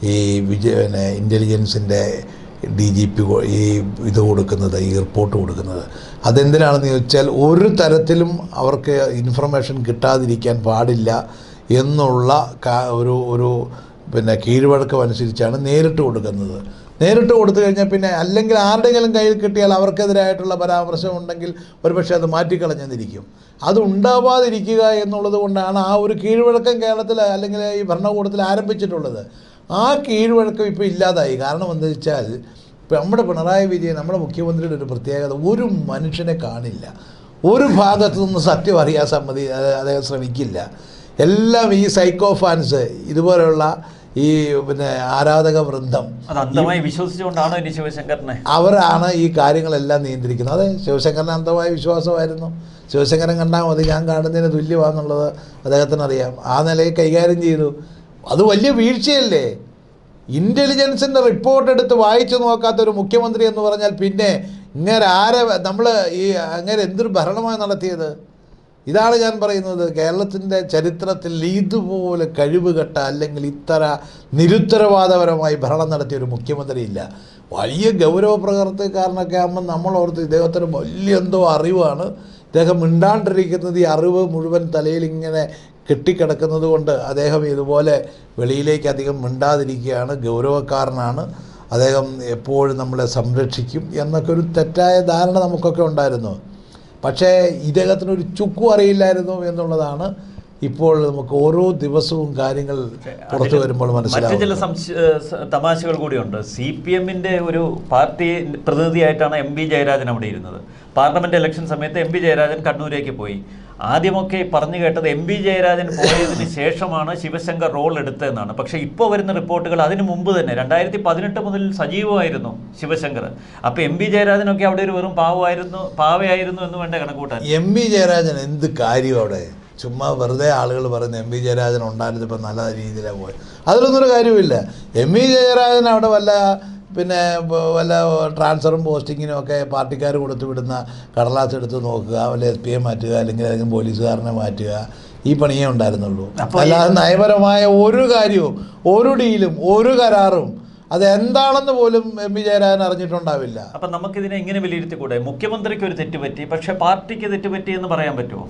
Speaker 2: ഈ വിജയ പിന്നെ ഇൻ്റലിജൻസിൻ്റെ ഡി ജി പി ഈ ഇത് കൊടുക്കുന്നത് ഈ റിപ്പോർട്ട് കൊടുക്കുന്നത് അതെന്തിനാണെന്ന് ചോദിച്ചാൽ ഒരു തരത്തിലും അവർക്ക് ഇൻഫർമേഷൻ കിട്ടാതിരിക്കാൻ പാടില്ല എന്നുള്ള കാ- ഒരു ഒരു പിന്നെ കീഴ്വഴക്കം അനുസരിച്ചാണ് നേരിട്ട് കൊടുക്കുന്നത് നേരിട്ട് കൊടുത്തു കഴിഞ്ഞാൽ പിന്നെ അല്ലെങ്കിൽ ആരുടെയെങ്കിലും കയ്യിൽ കിട്ടിയാൽ അവർക്കെതിരായിട്ടുള്ള പരാമർശം ഉണ്ടെങ്കിൽ ഒരുപക്ഷെ അത് മാറ്റിക്കളഞ്ഞെന്നിരിക്കും അത് ഉണ്ടാവാതിരിക്കുക എന്നുള്ളത് കൊണ്ടാണ് ആ ഒരു കീഴ്വഴക്കം കേരളത്തിൽ അല്ലെങ്കിൽ ഈ ഭരണകൂടത്തിൽ ആരംഭിച്ചിട്ടുള്ളത് ആ കീഴ്വഴക്കം ഇപ്പോൾ ഇല്ലാതായി കാരണം എന്താ വെച്ചാൽ ഇപ്പം നമ്മുടെ പിണറായി വിജയൻ നമ്മുടെ മുഖ്യമന്ത്രിയുടെ ഒരു പ്രത്യേകത ഒരു മനുഷ്യനെ കാണില്ല ഒരു ഭാഗത്തു നിന്ന് സത്യം അറിയാൻ സമ്മതി അത് അദ്ദേഹം ശ്രമിക്കില്ല എല്ലാം ഈ സൈക്കോ ഫാൻസ് ഇതുപോലെയുള്ള ഈ പിന്നെ ആരാധക വൃന്ദം
Speaker 1: അത് അന്ധമായി വിശ്വസിച്ചുകൊണ്ടാണോ ഇനി ശിവശങ്കറിനെ
Speaker 2: അവരാണ് ഈ കാര്യങ്ങളെല്ലാം നിയന്ത്രിക്കുന്നത് അതെ ശിവശങ്കരൻ അന്ധമായ വിശ്വാസമായിരുന്നു ശിവശങ്കരൻ കണ്ടാൽ മതി ഞാൻ കാണുന്നതിന് തുല്യമാണെന്നുള്ളത് അദ്ദേഹത്തിന് അറിയാം ആ നിലയിൽ കൈകാര്യം ചെയ്തു അത് വലിയ വീഴ്ചയല്ലേ ഇൻ്റലിജൻസിൻ്റെ റിപ്പോർട്ട് എടുത്ത് വായിച്ചു നോക്കാത്ത ഒരു മുഖ്യമന്ത്രി എന്ന് പറഞ്ഞാൽ പിന്നെ ഇങ്ങനെ ആരെ നമ്മൾ ഈ അങ്ങനെ എന്തൊരു ഭരണമാണ് നടത്തിയത് ഇതാണ് ഞാൻ പറയുന്നത് കേരളത്തിൻ്റെ ചരിത്രത്തിൽ ഇതുപോലെ കഴിവുകെട്ട അല്ലെങ്കിൽ ഇത്തര നിരുത്തരവാദപരമായി ഭരണം നടത്തിയ ഒരു മുഖ്യമന്ത്രി ഇല്ല വലിയ ഗൗരവപ്രകൃതിക്കാരനൊക്കെ ആകുമ്പോൾ നമ്മൾ ഓർത്ത് ഇദ്ദേഹത്തിന് വലിയ എന്തോ അറിവാണ് ഇദ്ദേഹം മിണ്ടാണ്ടിരിക്കുന്നത് ഈ അറിവ് മുഴുവൻ തലയിൽ ഇങ്ങനെ കെട്ടിക്കിടക്കുന്നത് കൊണ്ട് അദ്ദേഹം ഇതുപോലെ വെളിയിലേക്ക് അധികം മിണ്ടാതിരിക്കുകയാണ് ഗൗരവക്കാരനാണ് അദ്ദേഹം എപ്പോഴും നമ്മളെ സംരക്ഷിക്കും എന്നൊക്കെ ഒരു തെറ്റായ ധാരണ നമുക്കൊക്കെ ഉണ്ടായിരുന്നു പക്ഷേ ഇദ്ദേഹത്തിനൊരു ചുക്കും അറിയില്ലായിരുന്നു എന്നുള്ളതാണ് ഇപ്പോൾ നമുക്ക് ഓരോ ദിവസവും കാര്യങ്ങൾ പുറത്തു വരുമ്പോൾ
Speaker 1: മറ്റു ചില
Speaker 2: മനസ്സിലാവും
Speaker 1: സംശ- ഏഹ് സ- തമാശകൾ കൂടിയുണ്ട് സി പി എമ്മിന്റെ ഒരു പാർട്ടി പ്രതിനിധിയായിട്ടാണ് എം പി ജയരാജൻ അവിടെ ഇരുന്നത് പാർലമെന്റ് ഇലക്ഷൻ സമയത്ത് എം പി ജയരാജൻ കണ്ണൂരേക്ക് പോയി ആദ്യമൊക്കെ പറഞ്ഞു കേട്ടത് എം പി ജയരാജൻ പോയതിന് ശേഷമാണ് ശിവശങ്കർ റോൾ എടുത്തതെന്നാണ് പക്ഷേ ഇപ്പോൾ വരുന്ന റിപ്പോർട്ടുകൾ അതിനു മുമ്പ് തന്നെ രണ്ടായിരത്തി പതിനെട്ട് മുതൽ സജീവമായിരുന്നു ശിവശങ്കർ അപ്പോൾ എം പി ജയരാജനൊക്കെ അവിടെ ഒരു വെറും പാവമായിരുന്നു പാവയായിരുന്നു എന്ന് വേണ്ട കണക്കൂട്ടാൻ
Speaker 2: എം വി ജയരാജൻ എന്ത് കാര്യം അവിടെ ചുമ്മാ വെറുതെ ആളുകൾ പറയുന്നത് എം വി ജയരാജൻ ഉണ്ടായിരുന്നപ്പോൾ നല്ല രീതിയിലാണ് പോയത് അതിലൊന്നും ഒരു കാര്യമില്ല എം വി ജയരാജൻ അവിടെ വല്ല പിന്നെ ബ- വല്ല ട്രാൻസ്ഫറും പോസ്റ്റിങ്ങിനും ഒക്കെ പാർട്ടിക്കാർ കൊടുത്തു വിടുന്ന കടലാസ് എടുത്ത് നോക്കുക വല്ല എസ് പിയെ മാറ്റുക അല്ലെങ്കിൽ ഏതെങ്കിലും പോലീസുകാരനെ മാറ്റുക ഈ പണിയേ ഉണ്ടായിരുന്നുള്ളൂ
Speaker 1: അപ്പോൾ ഈ-
Speaker 2: അല്ലാതെ നയപരമായ ഒരു കാര്യവും ഒരു ഡീലും ഒരു കരാറും അത് എന്താണെന്ന് പോലും എം വി ജയരാജൻ അറിഞ്ഞിട്ടുണ്ടാവില്ല
Speaker 1: അപ്പം നമുക്കിതിനെ എങ്ങനെ വിലയിരുത്തിക്കൂടെ മുഖ്യമന്ത്രിക്ക് ഒരു തെറ്റ് പറ്റി പക്ഷേ പാർട്ടിക്ക് തെറ്റ് പറ്റി എന്ന് പറയാൻ പറ്റുമോ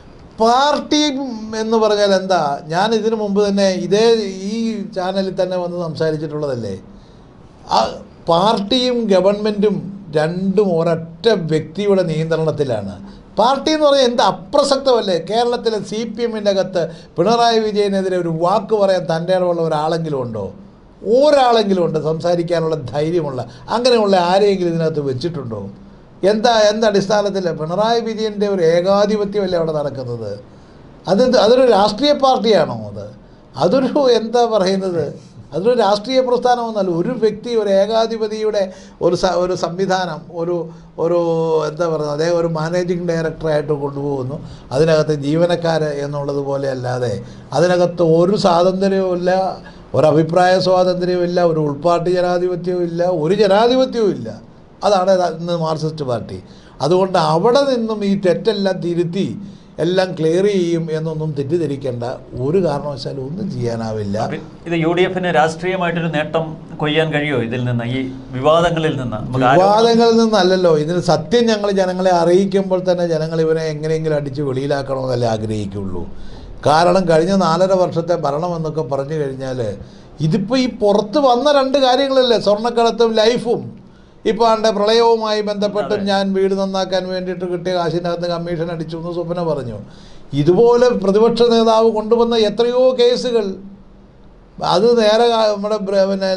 Speaker 2: പാർട്ടി എന്ന് പറഞ്ഞാൽ എന്താ ഞാൻ ഇതിനു മുമ്പ് തന്നെ ഇതേ ഈ ചാനലിൽ തന്നെ വന്ന് സംസാരിച്ചിട്ടുള്ളതല്ലേ ആ പാർട്ടിയും ഗവൺമെൻറ്റും രണ്ടും ഒരൊറ്റ വ്യക്തിയുടെ നിയന്ത്രണത്തിലാണ് പാർട്ടി എന്ന് പറഞ്ഞാൽ എന്ത് അപ്രസക്തമല്ലേ കേരളത്തിലെ സി പി എമ്മിൻ്റെ അകത്ത് പിണറായി വിജയനെതിരെ ഒരു വാക്ക് പറയാൻ തൻ്റെ ഇടമുള്ള ഒരാളെങ്കിലും ഉണ്ടോ ഒരാളെങ്കിലും ഉണ്ട് സംസാരിക്കാനുള്ള ധൈര്യമുള്ള അങ്ങനെയുള്ള ആരെയെങ്കിലും ഇതിനകത്ത് വെച്ചിട്ടുണ്ടോ എന്താ എന്തടിസ്ഥാനത്തിൽ പിണറായി വിജയൻ്റെ ഒരു ഏകാധിപത്യമല്ലേ അവിടെ നടക്കുന്നത് അത് അതൊരു രാഷ്ട്രീയ പാർട്ടിയാണോ അത് അതൊരു എന്താ പറയുന്നത് അതൊരു രാഷ്ട്രീയ പ്രസ്ഥാനമൊന്നല്ല ഒരു വ്യക്തി ഒരു ഏകാധിപതിയുടെ ഒരു സ ഒരു സംവിധാനം ഒരു ഒരു എന്താ പറയുക അദ്ദേഹം ഒരു മാനേജിങ് ഡയറക്ടറായിട്ട് കൊണ്ടുപോകുന്നു അതിനകത്ത് ജീവനക്കാർ എന്നുള്ളത് പോലെ അല്ലാതെ അതിനകത്ത് ഒരു സ്വാതന്ത്ര്യവും ഇല്ല ഒരു അഭിപ്രായ സ്വാതന്ത്ര്യവും ഇല്ല ഒരു ഉൾപാർട്ടി ജനാധിപത്യവും ഇല്ല ഒരു ജനാധിപത്യവും ഇല്ല അതാണ് യഥാ- ഇന്ന് മാർക്സിസ്റ്റ് പാർട്ടി അതുകൊണ്ട് അവിടെ നിന്നും ഈ തെറ്റെല്ലാം തിരുത്തി എല്ലാം ക്ലിയർ ചെയ്യും എന്നൊന്നും തെറ്റിദ്ധരിക്കേണ്ട ഒരു കാരണവശാലും ഒന്നും ചെയ്യാനാവില്ല
Speaker 1: അപ്പൊ ഇത് യു ഡി എഫിന് രാഷ്ട്രീയമായിട്ടൊരു നേട്ടം കൊയ്യാൻ കഴിയുമോ ഇതിൽ നിന്ന് ഈ വിവാദങ്ങളിൽ നിന്ന് നമുക്ക് ആരോപണം-
Speaker 2: വിവാദങ്ങളിൽ നിന്നല്ലല്ലോ ഇതിന് സത്യം ഞങ്ങൾ ജനങ്ങളെ അറിയിക്കുമ്പോൾ തന്നെ ജനങ്ങൾ ഇവനെ എങ്ങനെയെങ്കിലും അടിച്ച് വെളിയിലാക്കണമെന്നല്ലേ ആഗ്രഹിക്കുള്ളൂ കാരണം കഴിഞ്ഞ നാലര വർഷത്തെ ഭരണം എന്നൊക്കെ പറഞ്ഞു കഴിഞ്ഞാൽ ഇതിപ്പോൾ ഈ പുറത്ത് വന്ന രണ്ട് കാര്യങ്ങളല്ലേ സ്വർണ്ണക്കടത്തും ലൈഫും ഇപ്പോൾ ആണ്ട് പ്രളയവുമായി ബന്ധപ്പെട്ടും ഞാൻ വീട് നന്നാക്കാൻ വേണ്ടിയിട്ട് കിട്ടിയ കാശിനകത്ത് കമ്മീഷൻ അടിച്ചു എന്ന് സ്വപ്ന പറഞ്ഞു ഇതുപോലെ പ്രതിപക്ഷ നേതാവ് കൊണ്ടുവന്ന എത്രയോ കേസുകൾ അത് നേരെ കാ- നമ്മുടെ ബ്ര- പിന്നെ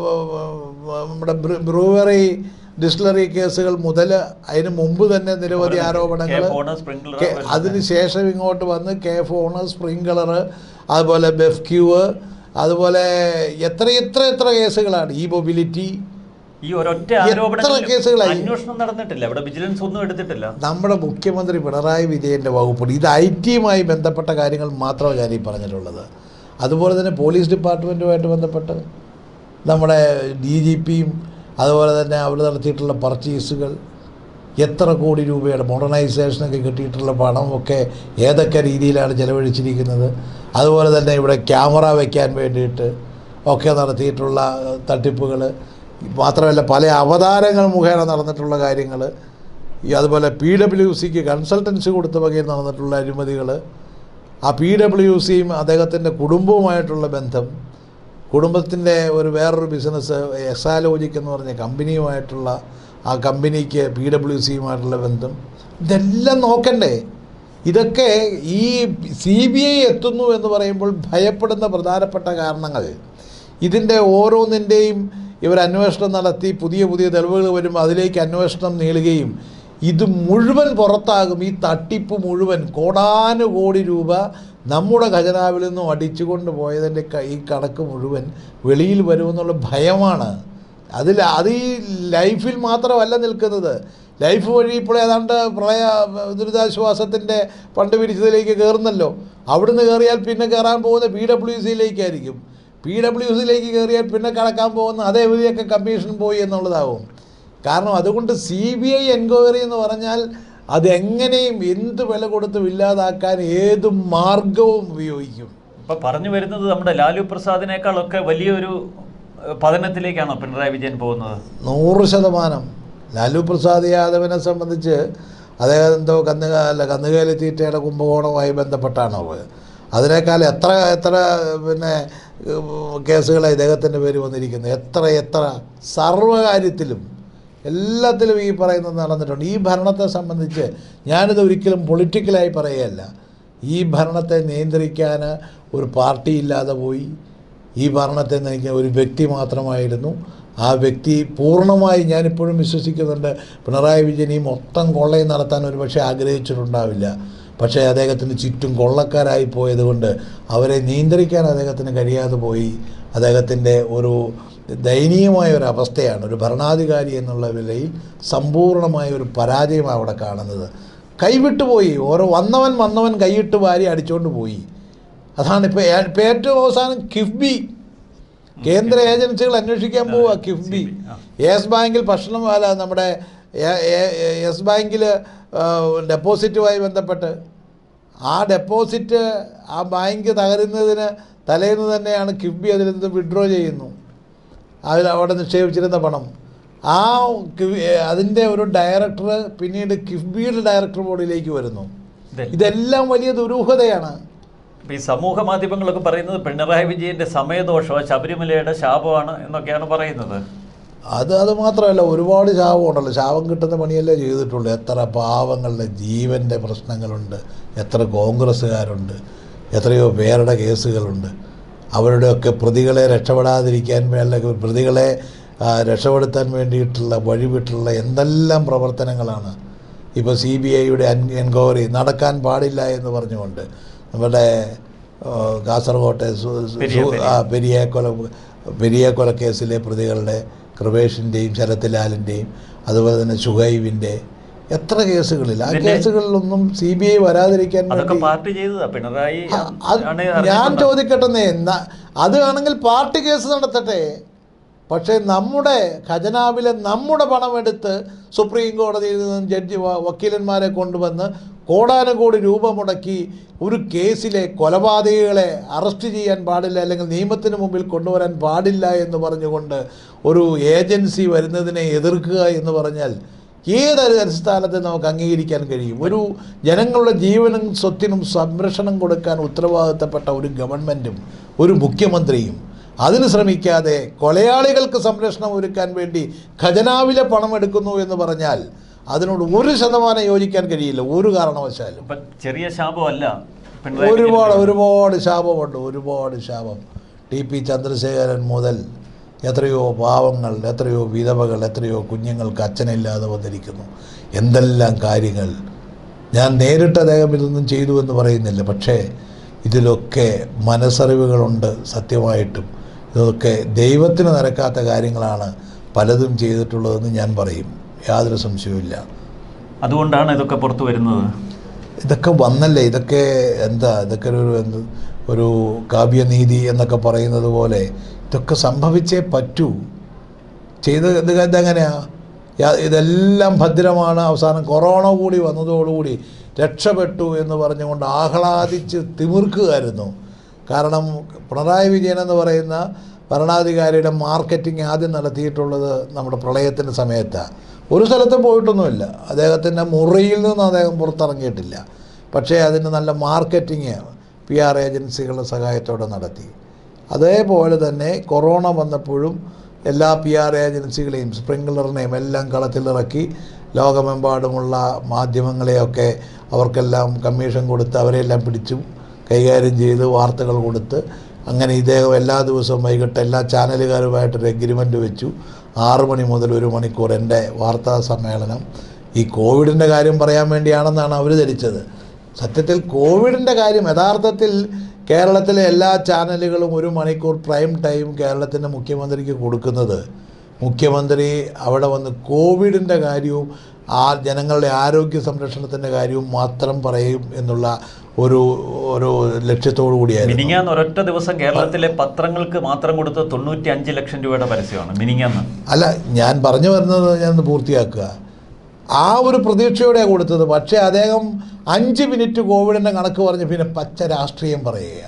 Speaker 2: നമ്മുടെ ബ്ര- ബ്രൂവറി ഡിസ്റ്റിലറി കേസുകൾ മുതൽ അതിന് മുമ്പ് തന്നെ നിരവധി ആരോപണങ്ങൾ
Speaker 1: കെ ഫോണ്, സ്പ്രിംഗ്ലർ
Speaker 2: കെ- അതിനുശേഷം ഇങ്ങോട്ട് വന്ന് കെ ഫോണ് സ്പ്രിംഗ്ലർ അതുപോലെ ബെഫ്ക്യൂവ് അതുപോലെ എത്ര എത്ര എത്ര കേസുകളാണ് ഈ മൊബിലിറ്റി
Speaker 1: ഈ ഒരൊറ്റ
Speaker 2: എത്ര
Speaker 1: ആരോപണത്തിൽ
Speaker 2: കേസുകളായി?
Speaker 1: അന്വേഷണം നടന്നിട്ടില്ല ഇവിടെ വിജിലൻസ് ഒന്നും എടുത്തിട്ടില്ല
Speaker 2: നമ്മുടെ മുഖ്യമന്ത്രി പിണറായി വിജയൻ്റെ വകുപ്പുണ്ട് ഇത് ഐ ടിയുമായി ബന്ധപ്പെട്ട കാര്യങ്ങൾ മാത്രമാണ് ഞാൻ ഈ പറഞ്ഞിട്ടുള്ളത് അതുപോലെ തന്നെ പോലീസ് ഡിപ്പാർട്ട്മെൻറ്റുമായിട്ട് ബന്ധപ്പെട്ട് നമ്മുടെ ഡി ജി പിയും അതുപോലെ തന്നെ അവർ നടത്തിയിട്ടുള്ള പർച്ചേസുകൾ എത്ര കോടി രൂപയുടെ മോഡേണൈസേഷനൊക്കെ കിട്ടിയിട്ടുള്ള പണമൊക്കെ ഏതൊക്കെ രീതിയിലാണ് ചിലവഴിച്ചിരിക്കുന്നത് അതുപോലെ തന്നെ ഇവിടെ ക്യാമറ വയ്ക്കാൻ വേണ്ടിയിട്ട് ഒക്കെ നടത്തിയിട്ടുള്ള തട്ടിപ്പുകൾ മാത്രമല്ല പല അവതാരങ്ങൾ മുഖേന നടന്നിട്ടുള്ള കാര്യങ്ങൾ ഈ അതുപോലെ പി ഡബ്ല്യു സിക്ക് കൺസൾട്ടൻസി കൊടുത്ത വകയിൽ നടന്നിട്ടുള്ള അഴിമതികൾ ആ പി ഡബ്ല്യു സിയും അദ്ദേഹത്തിൻ്റെ കുടുംബവുമായിട്ടുള്ള ബന്ധം കുടുംബത്തിൻ്റെ ഒരു വേറൊരു ബിസിനസ് എക്സാലോജിക് എന്ന് പറഞ്ഞ കമ്പനിയുമായിട്ടുള്ള ആ കമ്പനിക്ക് പി ഡബ്ല്യു സിയുമായിട്ടുള്ള ബന്ധം ഇതെല്ലാം നോക്കണ്ടേ ഇതൊക്കെ ഈ സി ബി ഐ എത്തുന്നു എന്ന് പറയുമ്പോൾ ഭയപ്പെടുന്ന പ്രധാനപ്പെട്ട കാരണങ്ങൾ ഇതിൻ്റെ ഓരോന്നിൻ്റെയും ഇവർ അന്വേഷണം നടത്തി പുതിയ പുതിയ തെളിവുകൾ വരുമ്പോൾ അതിലേക്ക് അന്വേഷണം നീളുകയും ഇത് മുഴുവൻ പുറത്താകും ഈ തട്ടിപ്പ് മുഴുവൻ കോടാനുകോടി രൂപ നമ്മുടെ ഖജനാവിൽ നിന്നും അടിച്ചുകൊണ്ട് പോയതിൻ്റെ ക- ഈ കണക്ക് മുഴുവൻ വെളിയിൽ വരുമെന്നുള്ള ഭയമാണ് അതിൽ അത് ഈ ലൈഫിൽ മാത്രമല്ല നിൽക്കുന്നത് ലൈഫ് വഴി ഇപ്പോൾ ഏതാണ്ട് പ്രളയ ദുരിതാശ്വാസത്തിൻ്റെ ഫണ്ട് പിരിച്ചതിലേക്ക് കയറുന്നല്ലോ അവിടുന്ന് കയറിയാൽ പിന്നെ കയറാൻ പോകുന്ന പി ഡബ്ല്യു സിയിലേക്കായിരിക്കും പി ഡബ്ല്യു സിയിലേക്ക് കയറിയാൽ പിന്നെ കടക്കാൻ പോകുന്ന അതേ വഴിയൊക്കെ കമ്മീഷൻ പോയി എന്നുള്ളതാവും കാരണം അതുകൊണ്ട് സി ബി ഐ എൻക്വയറി എന്ന് പറഞ്ഞാൽ അതെങ്ങനെയും എന്ത് വില കൊടുത്തും ഇല്ലാതാക്കാൻ ഏത് മാർഗവും ഉപയോഗിക്കും
Speaker 1: ഇപ്പൊ പറഞ്ഞു വരുന്നത് നമ്മുടെ ലാലു പ്രസാദിനേക്കാളൊക്കെ വലിയൊരു ഏഹ്, പതനത്തിലേക്കാണോ പിണറായി വിജയൻ പോകുന്നത്
Speaker 2: നൂറ് ശതമാനം ലാലു പ്രസാദ് യാദവിനെ സംബന്ധിച്ച് അദ്ദേഹം എന്തോ കന്നുക അല്ല കന്നുകാലി തീറ്റയുടെ കുംഭകോണവുമായി ബന്ധപ്പെട്ടാണ് പോയത് അതിനേക്കാൾ എത്ര എത്ര പിന്നെ കേസുകളെ ഇദ്ദേഹത്തിൻ്റെ പേര് വന്നിരിക്കുന്നത് എത്ര എത്ര സർവ്വകാര്യത്തിലും എല്ലാത്തിലും ഈ പറയുന്നത് നടന്നിട്ടുണ്ട് ഈ ഭരണത്തെ സംബന്ധിച്ച് ഞാനിത് ഒരിക്കലും പൊളിറ്റിക്കലായി പറയുകയല്ല ഈ ഭരണത്തെ നിയന്ത്രിക്കാൻ ഒരു പാർട്ടി ഇല്ലാതെ പോയി ഈ ഭരണത്തെ നയിക്കുന്ന ഒരു വ്യക്തി മാത്രമായിരുന്നു ആ വ്യക്തി പൂർണ്ണമായി ഞാനിപ്പോഴും വിശ്വസിക്കുന്നുണ്ട് പിണറായി വിജയൻ ഈ മൊത്തം കൊള്ളയും നടത്താൻ ഒരു പക്ഷേ ആഗ്രഹിച്ചിട്ടുണ്ടാവില്ല പക്ഷേ അദ്ദേഹത്തിന് ചുറ്റും കൊള്ളക്കാരായി പോയതുകൊണ്ട് അവരെ നിയന്ത്രിക്കാൻ അദ്ദേഹത്തിന് കഴിയാതെ പോയി അദ്ദേഹത്തിൻ്റെ ഒരു ദയനീയമായ ഒരു അവസ്ഥയാണ് ഒരു ഭരണാധികാരി എന്നുള്ള നിലയിൽ സമ്പൂർണ്ണമായ ഒരു പരാജയമാണ് അവിടെ കാണുന്നത് കൈവിട്ടു പോയി ഓരോ വന്നവൻ വന്നവൻ കൈയിട്ട് വാരി അടിച്ചുകൊണ്ട് പോയി അതാണ് ഇപ്പോൾ ഇപ്പോൾ ഏറ്റവും അവസാനം കിഫ്ബി കേന്ദ്ര ഏജൻസികൾ അന്വേഷിക്കാൻ പോവുക കിഫ്ബി
Speaker 1: ആ.
Speaker 2: യെസ് ബാങ്കിൽ ഭക്ഷണം അല്ല നമ്മുടെ എ- എ- എ- യെസ് ബാങ്കിൽ ഡെപ്പോസിറ്റുമായി ബന്ധപ്പെട്ട് ആ ഡെപ്പോസിറ്റ് ആ ബാങ്ക് തകരുന്നതിന് തലേന്ന് തന്നെയാണ് കിഫ്ബി അതിൽ നിന്ന് വിഡ്രോ ചെയ്യുന്നു അതിൽ അവിടെ നിക്ഷേപിച്ചിരുന്ന പണം ആ കിഫ്ബി- അതിൻ്റെ ഒരു ഡയറക്ടർ പിന്നീട് കിഫ്ബിയുടെ ഡയറക്ടർ ബോർഡിലേക്ക് വരുന്നു
Speaker 1: ഇതെല്ലാം
Speaker 2: ഇതെല്ലാം വലിയ ദുരൂഹതയാണ്
Speaker 1: ഇപ്പൊ ഈ സമൂഹ മാധ്യമങ്ങളൊക്കെ പറയുന്നത് പിണറായി വിജയന്റെ സമയദോഷമോ ശബരിമലയുടെ ശാപമാണ് എന്നൊക്കെയാണ് പറയുന്നത്
Speaker 2: അത് അത് മാത്രമല്ല ഒരുപാട് ശാപമുണ്ടല്ലോ ശാപം കിട്ടുന്ന പണിയല്ലേ ചെയ്തിട്ടുള്ളൂ എത്ര പാവങ്ങളുടെ ജീവൻ്റെ പ്രശ്നങ്ങളുണ്ട് എത്ര കോൺഗ്രസ്സുകാരുണ്ട് എത്രയോ പേരുടെ കേസുകളുണ്ട് അവരുടെയൊക്കെ പ്രതികളെ രക്ഷപ്പെടാതിരിക്കാൻ വേണ്ട പ്രതികളെ ആ, രക്ഷപ്പെടുത്താൻ വേണ്ടിയിട്ടുള്ള വഴിവിട്ടുള്ള എന്തെല്ലാം പ്രവർത്തനങ്ങളാണ് ഇപ്പോൾ സി ബി ഐയുടെ എൻക്വയറി നടക്കാൻ പാടില്ല എന്ന് പറഞ്ഞുകൊണ്ട് നമ്മുടെ ആ, കാസർകോട്ടെ സു- സു-
Speaker 1: പെരിയ-
Speaker 2: സു- ആ, പെരിയ കൊല പെരിയ കൊലക്കേസിലെ പ്രതികളുടെ കൃപേഷിൻ്റെയും ശരത്ലാലിൻ്റെയും അതുപോലെ തന്നെ ഷുഹൈബിൻ്റെ എത്ര കേസുകളിൽ ആ
Speaker 1: ഇതിന്റെ-
Speaker 2: കേസുകളിലൊന്നും സി ബി ഐ വരാതിരിക്കാൻ
Speaker 1: അതൊക്കെ
Speaker 2: വേണ്ടി
Speaker 1: പാർട്ടി ചെയ്തതാ പിണറായി
Speaker 2: ആ, അത്
Speaker 1: ആണ്
Speaker 2: ഞാൻ
Speaker 1: അറിഞ്ഞിട്ടുണ്ടോ?
Speaker 2: ചോദിക്കട്ടെന്നേ ന- അത് ആണെങ്കിൽ പാർട്ടി കേസ് നടത്തട്ടെ പക്ഷേ നമ്മുടെ ഖജനാവിലെ നമ്മുടെ പണമെടുത്ത് സുപ്രീം കോടതിയിൽ നിന്നും ജഡ്ജി വ- വക്കീലന്മാരെ കൊണ്ടുവന്ന് കോടാനുകോടി രൂപ മുടക്കി ഒരു കേസിലെ കൊലപാതകികളെ അറസ്റ്റ് ചെയ്യാൻ പാടില്ല അല്ലെങ്കിൽ നിയമത്തിന് മുമ്പിൽ കൊണ്ടുവരാൻ പാടില്ല എന്ന് പറഞ്ഞുകൊണ്ട് ഒരു ഏജൻസി വരുന്നതിനെ എതിർക്കുക എന്ന് പറഞ്ഞാൽ ഏതൊരു അടിസ്ഥാനത്തെ നമുക്ക് അംഗീകരിക്കാൻ കഴിയും ഒരു ജനങ്ങളുടെ ജീവനും സ്വത്തിനും സംരക്ഷണം കൊടുക്കാൻ ഉത്തരവാദിത്തപ്പെട്ട ഒരു ഗവൺമെൻറ്റും ഒരു മുഖ്യമന്ത്രിയും അതിന് ശ്രമിക്കാതെ കൊലയാളികൾക്ക് സംരക്ഷണം ഒരുക്കാൻ വേണ്ടി ഖജനാവിലെ പണം എടുക്കുന്നു എന്ന് പറഞ്ഞാൽ അതിനോട് ഒരു ശതമാനം യോജിക്കാൻ കഴിയില്ല ഒരു കാരണവശാലും
Speaker 1: ഇപ്പൊ ചെറിയ ശാപമല്ല പിണറായി
Speaker 2: ഒരുപാട്
Speaker 1: വിജയൻ
Speaker 2: ഒരുപാട് ശാപമുണ്ട് ഒരുപാട് ശാപം ടി പി ചന്ദ്രശേഖരൻ മുതൽ എത്രയോ പാവങ്ങൾ എത്രയോ വിധവകൾ എത്രയോ കുഞ്ഞുങ്ങൾക്ക് അച്ഛനില്ലാതെ വന്നിരിക്കുന്നു എന്തെല്ലാം കാര്യങ്ങൾ ഞാൻ നേരിട്ട് അദ്ദേഹം ഇതൊന്നും ചെയ്തു എന്ന് പറയുന്നില്ല പക്ഷേ ഇതിലൊക്കെ മനസ്സറിവുകളുണ്ട് സത്യമായിട്ടും ഇതൊക്കെ ദൈവത്തിന് നിരക്കാത്ത കാര്യങ്ങളാണ് പലതും ചെയ്തിട്ടുള്ളതെന്ന് ഞാൻ പറയും യാതൊരു സംശയവുമില്ല
Speaker 1: അതുകൊണ്ടാണ് ഇതൊക്കെ പുറത്തു വരുന്നത്
Speaker 2: ഇതൊക്കെ വന്നല്ലേ ഇതൊക്കെ എന്താ ഇതൊക്കെ ഒരു എന്ത് ഒരു കാവ്യനീതി എന്നൊക്കെ പറയുന്നത് പോലെ ഇതൊക്കെ സംഭവിച്ചേ പറ്റൂ ചെയ്ത് ഇത് ഇതെങ്ങനെയാ യാ- ഇതെല്ലാം ഭദ്രമാണ് അവസാനം കൊറോണ കൂടി വന്നതോടുകൂടി രക്ഷപ്പെട്ടു എന്ന് പറഞ്ഞുകൊണ്ട് ആഹ്ലാദിച്ച് തിമിർക്കുകയായിരുന്നു കാരണം പിണറായി വിജയൻ എന്ന് പറയുന്ന ഭരണാധികാരിയുടെ മാർക്കറ്റിംഗ് ആദ്യം നടത്തിയിട്ടുള്ളത് നമ്മുടെ പ്രളയത്തിൻ്റെ സമയത്താണ് ഒരു സ്ഥലത്തും പോയിട്ടൊന്നുമില്ല അദ്ദേഹത്തിൻ്റെ മുറിയിൽ നിന്ന് അദ്ദേഹം പുറത്തിറങ്ങിയിട്ടില്ല പക്ഷേ അതിന് നല്ല മാർക്കറ്റിംഗ് പി ആർ ഏജൻസികളുടെ സഹായത്തോടെ നടത്തി അതേപോലെ തന്നെ കൊറോണ വന്നപ്പോഴും എല്ലാ പി ആർ ഏജൻസികളെയും സ്പ്രിംഗ്ലറിനെയും എല്ലാം കളത്തിലിറക്കി ലോകമെമ്പാടുമുള്ള മാധ്യമങ്ങളെയൊക്കെ അവർക്കെല്ലാം കമ്മീഷൻ കൊടുത്ത് അവരെല്ലാം പിടിച്ചു കൈകാര്യം ചെയ്ത് വാർത്തകൾ കൊടുത്ത് അങ്ങനെ ഇദ്ദേഹം എല്ലാ ദിവസവും വൈകിട്ട് എല്ലാ ചാനലുകാരുമായിട്ടൊരു എഗ്രിമെൻ്റ് വെച്ചു ആറ് മണി മുതൽ ഒരു മണിക്കൂർ എൻ്റെ വാർത്താ സമ്മേളനം ഈ കോവിഡിൻ്റെ കാര്യം പറയാൻ വേണ്ടിയാണെന്നാണ് അവർ ധരിച്ചത് സത്യത്തിൽ കോവിഡിൻ്റെ കാര്യം യഥാർത്ഥത്തിൽ കേരളത്തിലെ എല്ലാ ചാനലുകളും ഒരു മണിക്കൂർ പ്രൈം ടൈം കേരളത്തിൻ്റെ മുഖ്യമന്ത്രിക്ക് കൊടുക്കുന്നത് മുഖ്യമന്ത്രി അവിടെ വന്ന് കോവിഡിൻ്റെ കാര്യവും ആ ജനങ്ങളുടെ ആരോഗ്യ സംരക്ഷണത്തിൻ്റെ കാര്യവും മാത്രം പറയും എന്നുള്ള ഒരു ഒരു ലക്ഷ്യത്തോടു കൂടിയായിരുന്നു
Speaker 1: മിനിങ്ങാന്ന് ഒരൊറ്റ ദിവസം കേരളത്തിലെ പത്രങ്ങൾക്ക് മാത്രം കൊടുത്ത തൊണ്ണൂറ്റി അഞ്ച് ലക്ഷം രൂപയുടെ പരസ്യമാണ് മിനിങ്ങാന്ന്
Speaker 2: അല്ല ഞാൻ പറഞ്ഞു വരുന്നത് ഞാൻ പൂർത്തിയാക്കുക ആ ഒരു പ്രതീക്ഷയോടെയാണ് കൊടുത്തത് പക്ഷേ അദ്ദേഹം അഞ്ച് മിനിറ്റ് കോവിഡിൻ്റെ കണക്ക് പറഞ്ഞ് പിന്നെ പച്ച രാഷ്ട്രീയം പറയുക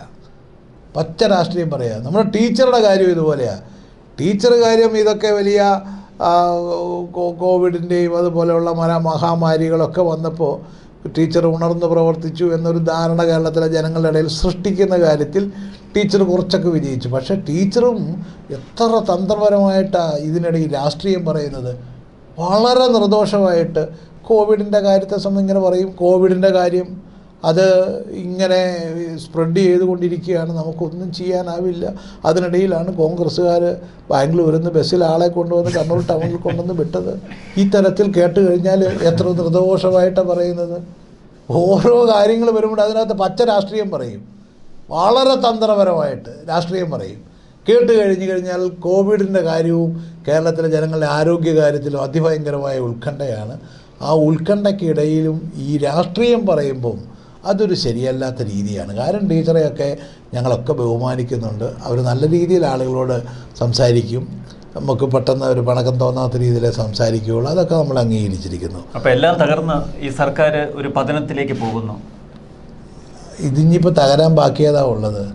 Speaker 2: പച്ച രാഷ്ട്രീയം പറയുക നമ്മുടെ ടീച്ചറുടെ കാര്യം ഇതുപോലെയാണ് ടീച്ചർ കാര്യം ഇതൊക്കെ വലിയ ആ, കോ- കോവിഡിൻ്റെയും അതുപോലെയുള്ള മര മഹാമാരികളൊക്കെ വന്നപ്പോൾ ടീച്ചർ ഉണർന്ന് പ്രവർത്തിച്ചു എന്നൊരു ധാരണ കേരളത്തിലെ ജനങ്ങളുടെ ഇടയിൽ സൃഷ്ടിക്കുന്ന കാര്യത്തിൽ ടീച്ചർ കുറച്ചൊക്കെ വിജയിച്ചു പക്ഷേ ടീച്ചറും എത്ര തന്ത്രപരമായിട്ടാണ് ഇതിനിടയിൽ രാഷ്ട്രീയം പറയുന്നത് വളരെ നിർദോഷമായിട്ട് കോവിഡിൻ്റെ കാര്യത്തെ സംബന്ധിച്ച് ഇങ്ങനെ പറയും കോവിഡിൻ്റെ കാര്യം അത് ഇങ്ങനെ സ്പ്രെഡ് ചെയ്തുകൊണ്ടിരിക്കുകയാണ് നമുക്കൊന്നും ചെയ്യാനാവില്ല അതിനിടയിലാണ് കോൺഗ്രസ്സുകാർ ബാംഗ്ലൂരിൽ നിന്ന് ബസ്സിൽ ആളെ കൊണ്ടുവന്ന് കണ്ണൂർ ടൗണിൽ കൊണ്ടുവന്ന് വിട്ടത് ഈ തരത്തിൽ കേട്ട് കഴിഞ്ഞാൽ എത്ര നിർദോഷമായിട്ടാണ് പറയുന്നത് ഓരോ കാര്യങ്ങൾ വരുമ്പോൾ അതിനകത്ത് പച്ച രാഷ്ട്രീയം പറയും വളരെ തന്ത്രപരമായിട്ട് രാഷ്ട്രീയം പറയും കേട്ട് കഴിഞ്ഞു കഴിഞ്ഞാൽ കോവിഡിൻ്റെ കാര്യവും കേരളത്തിലെ ജനങ്ങളുടെ ആരോഗ്യ കാര്യത്തിലും അതിഭയങ്കരമായ ഉത്കണ്ഠയാണ് ആ ഉത്കണ്ഠയ്ക്കിടയിലും ഈ രാഷ്ട്രീയം പറയുമ്പം അതൊരു ശരിയല്ലാത്ത രീതിയാണ് കാരണം ടീച്ചറെയൊക്കെ ഞങ്ങളൊക്കെ ബഹുമാനിക്കുന്നുണ്ട് അവർ നല്ല രീതിയിൽ ആളുകളോട് സംസാരിക്കും നമുക്ക് പെട്ടെന്ന് ഒരു പണക്കം തോന്നാത്ത രീതിയിലേ സംസാരിക്കുകയുള്ളൂ അതൊക്കെ നമ്മൾ അംഗീകരിച്ചിരിക്കുന്നു
Speaker 1: അപ്പൊ എല്ലാം തകർന്ന് ഈ സർക്കാർ ഒരു പതനത്തിലേക്ക് പോകുന്നു
Speaker 2: ഇതിനിപ്പോൾ തകരാൻ ബാക്കിയതാ ഉള്ളത്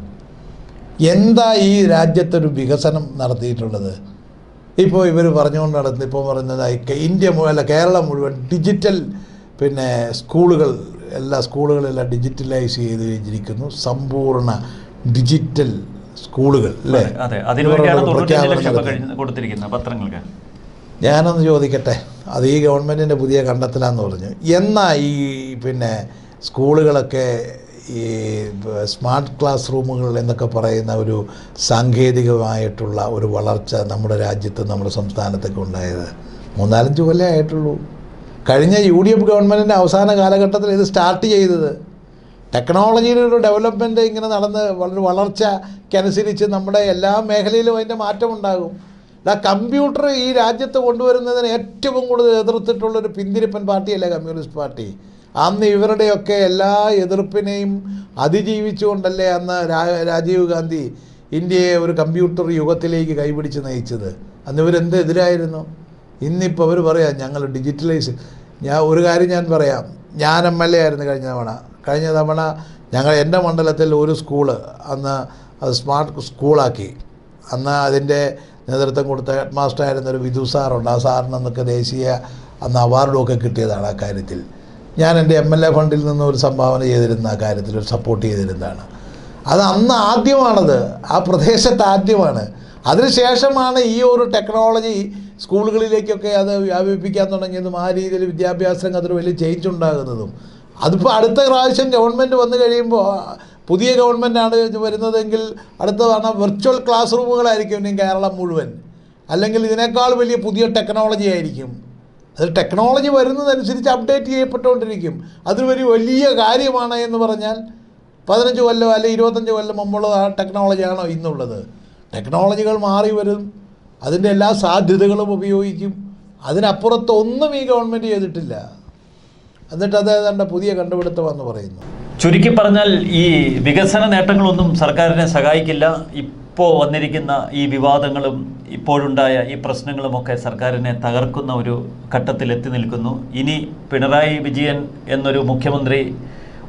Speaker 2: എന്താ ഈ രാജ്യത്തൊരു വികസനം നടത്തിയിട്ടുള്ളത് ഇപ്പോൾ ഇവർ പറഞ്ഞുകൊണ്ട് നടത്തുന്നത് ഇപ്പോൾ പറയുന്നത് ഈ കെ- ഇന്ത്യ മുഴുവൻ അല്ല കേരളം മുഴുവൻ ഡിജിറ്റൽ പിന്നെ സ്കൂളുകൾ എല്ലാ സ്കൂളുകളെല്ലാം ഡിജിറ്റലൈസ് ചെയ്ത് കഴിഞ്ഞിരിക്കുന്നു സമ്പൂർണ്ണ ഡിജിറ്റൽ സ്കൂളുകൾ അല്ലേ
Speaker 1: അതെ, അതെ അതിനുവേണ്ടിയാണ്
Speaker 2: ഇവരുടെ
Speaker 1: തൊണ്ണൂറ്റഞ്ച്
Speaker 2: പ്രഖ്യാപനം
Speaker 1: ലക്ഷം ഇപ്പൊ
Speaker 2: നടത്തി.
Speaker 1: കഴിഞ്ഞ് കൊടുത്തിരിക്കുന്നത് പത്രങ്ങൾക്ക്
Speaker 2: ഞാനൊന്ന് ചോദിക്കട്ടെ അത് ഈ ഗവൺമെൻറ്റിൻ്റെ പുതിയ കണ്ടെത്തലാന്ന് പറഞ്ഞു എന്നാ ഈ പിന്നെ സ്കൂളുകളൊക്കെ ഈ ബ- സ്മാർട്ട് ക്ലാസ് റൂമുകൾ എന്നൊക്കെ പറയുന്ന ഒരു സാങ്കേതികമായിട്ടുള്ള ഒരു വളർച്ച നമ്മുടെ രാജ്യത്ത് നമ്മുടെ സംസ്ഥാനത്തൊക്കെ ഉണ്ടായത് മൂന്നാലഞ്ച് കൊല്ലമേ ആയിട്ടുള്ളൂ കഴിഞ്ഞ യു ഡി എഫ് ഗവൺമെൻറ്റിൻ്റെ അവസാന കാലഘട്ടത്തിൽ ഇത് സ്റ്റാർട്ട് ചെയ്തത് ടെക്നോളജിയുടെ ഒരു ഡെവലപ്മെൻറ്റ് ഇങ്ങനെ നടന്ന് വളരെ വളർച്ചയ്ക്കനുസരിച്ച് നമ്മുടെ എല്ലാ മേഖലയിലും അതിൻ്റെ മാറ്റമുണ്ടാകും ആ കമ്പ്യൂട്ടർ ഈ രാജ്യത്ത് കൊണ്ടുവരുന്നതിന് ഏറ്റവും കൂടുതൽ എതിർത്തിട്ടുള്ളൊരു പിന്തിരിപ്പൻ പാർട്ടിയല്ലേ കമ്മ്യൂണിസ്റ്റ് പാർട്ടി അന്ന് ഇവരുടെയൊക്കെ എല്ലാ എതിർപ്പിനെയും അതിജീവിച്ചുകൊണ്ടല്ലേ അന്ന് രാ- രാജീവ് ഗാന്ധി ഇന്ത്യയെ ഒരു കമ്പ്യൂട്ടർ യുഗത്തിലേക്ക് കൈപിടിച്ച് നയിച്ചത് അന്ന് ഇവരെന്ത് എതിരായിരുന്നു ഇന്നിപ്പോൾ അവർ പറയാം ഞങ്ങൾ ഡിജിറ്റലൈസ് ഞാൻ ഒരു കാര്യം ഞാൻ പറയാം ഞാൻ എം എൽ എ ആയിരുന്നു കഴിഞ്ഞ തവണ കഴിഞ്ഞ തവണ ഞങ്ങൾ എൻ്റെ മണ്ഡലത്തിൽ ഒരു സ്കൂള് അന്ന് അത് സ്മാർട്ട് സ്കൂളാക്കി അന്ന് അതിൻ്റെ നേതൃത്വം കൊടുത്ത ഹെഡ് മാസ്റ്റർ ആയിരുന്ന ഒരു വിധു സാറുണ്ട് ആ സാറിന് അന്നൊക്കെ ദേശീയ അന്ന് അവാർഡും ഒക്കെ കിട്ടിയതാണ് ആ കാര്യത്തിൽ ഞാൻ എൻ്റെ എം എൽ എ ഫണ്ടിൽ നിന്ന് ഒരു സംഭാവന ചെയ്തിരുന്ന ആ കാര്യത്തിൽ ഒരു സപ്പോർട്ട് ചെയ്തിരുന്നതാണ് അത് അന്ന് ആദ്യമാണത് ആ പ്രദേശത്ത് ആദ്യമാണ് അതിനുശേഷമാണ് ഈ ഒരു ടെക്നോളജി സ്കൂളുകളിലേക്കൊക്കെ അത് വ്യാപിപ്പിക്കാൻ തുടങ്ങിയതും ആ രീതിയിൽ വിദ്യാഭ്യാസ രംഗത്തൊരു വലിയ ചേഞ്ച് ഉണ്ടാകുന്നതും അതിപ്പോൾ അടുത്ത പ്രാവശ്യം ഗവൺമെൻറ് വന്നു കഴിയുമ്പോൾ പുതിയ ഗവൺമെൻറ്റാണ് വരുന്നതെങ്കിൽ അടുത്ത തവണ വെർച്വൽ ക്ലാസ് റൂമുകളായിരിക്കും ഇനി കേരളം മുഴുവൻ അല്ലെങ്കിൽ ഇതിനേക്കാൾ വലിയ പുതിയ ടെക്നോളജി ആയിരിക്കും അത് ടെക്നോളജി വരുന്നതനുസരിച്ച് അപ്ഡേറ്റ് ചെയ്യപ്പെട്ടുകൊണ്ടിരിക്കും അതൊരു വലിയ വലിയ കാര്യമാണ് എന്ന് പറഞ്ഞാൽ പതിനഞ്ച് കൊല്ലം അല്ലെങ്കിൽ ഇരുപത്തഞ്ച് കൊല്ലം മുമ്പുള്ള ആ ടെക്നോളജിയാണോ ഇന്നുള്ളത് ടെക്നോളജികൾ മാറി വരും അതിൻ്റെ എല്ലാ സാധ്യതകളും ഉപയോഗിക്കും അതിനപ്പുറത്തൊന്നും ഈ ഗവൺമെൻറ് ചെയ്തിട്ടില്ല എന്നിട്ട് അത് ഏതാണ്ട് പുതിയ കണ്ടുപിടുത്തമെന്ന് പറയുന്നു
Speaker 1: ചുരുക്കി പറഞ്ഞാൽ ഈ വികസന നേട്ടങ്ങളൊന്നും സർക്കാരിനെ സഹായിക്കില്ല ഇപ്പോൾ വന്നിരിക്കുന്ന ഈ വിവാദങ്ങളും ഇപ്പോഴുണ്ടായ ഈ പ്രശ്നങ്ങളുമൊക്കെ സർക്കാരിനെ തകർക്കുന്ന ഒരു ഘട്ടത്തിൽ എത്തി നിൽക്കുന്നു ഇനി പിണറായി വിജയൻ എന്നൊരു മുഖ്യമന്ത്രി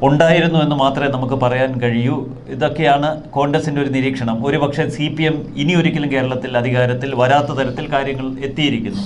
Speaker 1: ഉണ്ടായിരുന്നു എന്ന് മാത്രമേ നമുക്ക് പറയാൻ കഴിയൂ ഇതൊക്കെയാണ് കോൺഗ്രസിൻ്റെ ഒരു നിരീക്ഷണം ഒരുപക്ഷെ സി പി എം ഇനി ഒരിക്കലും കേരളത്തിൽ അധികാരത്തിൽ വരാത്ത തരത്തിൽ കാര്യങ്ങൾ എത്തിയിരിക്കുന്നു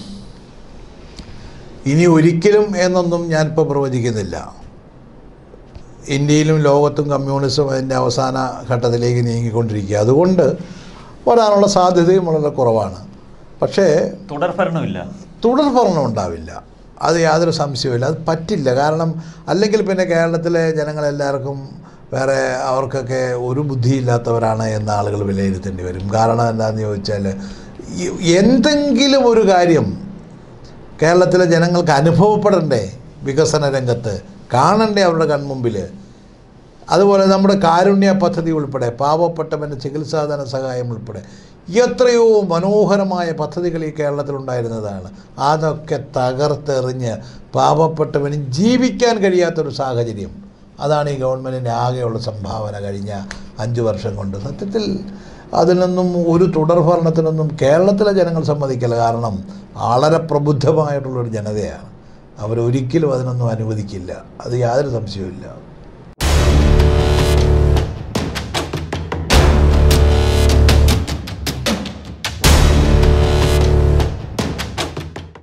Speaker 2: ഇനി ഒരിക്കലും എന്നൊന്നും ഞാനിപ്പോൾ പ്രവചിക്കുന്നില്ല ഇന്ത്യയിലും ലോകത്തും കമ്മ്യൂണിസം അതിൻ്റെ അവസാന ഘട്ടത്തിലേക്ക് നീങ്ങിക്കൊണ്ടിരിക്കുക അതുകൊണ്ട് വരാനുള്ള സാധ്യതയും വളരെ കുറവാണ് പക്ഷേ
Speaker 1: തുടർഭരണമില്ല
Speaker 2: തുടർഭരണം ഉണ്ടാവില്ല അത് യാതൊരു സംശയവുമില്ല അത് പറ്റില്ല കാരണം അല്ലെങ്കിൽ പിന്നെ കേരളത്തിലെ ജനങ്ങളെല്ലാവർക്കും വേറെ അവർക്കൊക്കെ ഒരു ബുദ്ധിയില്ലാത്തവരാണ് എന്ന ആളുകൾ വിലയിരുത്തേണ്ടി വരും കാരണം എന്താണെന്ന് ചോദിച്ചാൽ ഈ എന്തെങ്കിലും ഒരു കാര്യം കേരളത്തിലെ ജനങ്ങൾക്ക് അനുഭവപ്പെടണ്ടേ വികസന രംഗത്ത് കാണണ്ടേ അവരുടെ കൺമുമ്പിൽ അതുപോലെ നമ്മുടെ കാരുണ്യ പദ്ധതി ഉൾപ്പെടെ പാവപ്പെട്ടവൻ്റെ ചികിത്സാധന സഹായം ഉൾപ്പെടെ എത്രയോ മനോഹരമായ പദ്ധതികൾ ഈ കേരളത്തിലുണ്ടായിരുന്നതാണ് അതൊക്കെ തകർത്തെറിഞ്ഞ് പാവപ്പെട്ടവന് ജീവിക്കാൻ കഴിയാത്തൊരു സാഹചര്യം അതാണ് ഈ ഗവൺമെൻറ്റിൻ്റെ ആകെയുള്ള സംഭാവന കഴിഞ്ഞ അഞ്ച് വർഷം കൊണ്ട് സത്യത്തിൽ അതിനൊന്നും ഒരു തുടർഭരണത്തിനൊന്നും കേരളത്തിലെ ജനങ്ങൾ സമ്മതിക്കില്ല കാരണം വളരെ പ്രബുദ്ധമായിട്ടുള്ളൊരു ജനതയാണ് അവരൊരിക്കലും അതിനൊന്നും അനുവദിക്കില്ല അത് യാതൊരു സംശയവുമില്ല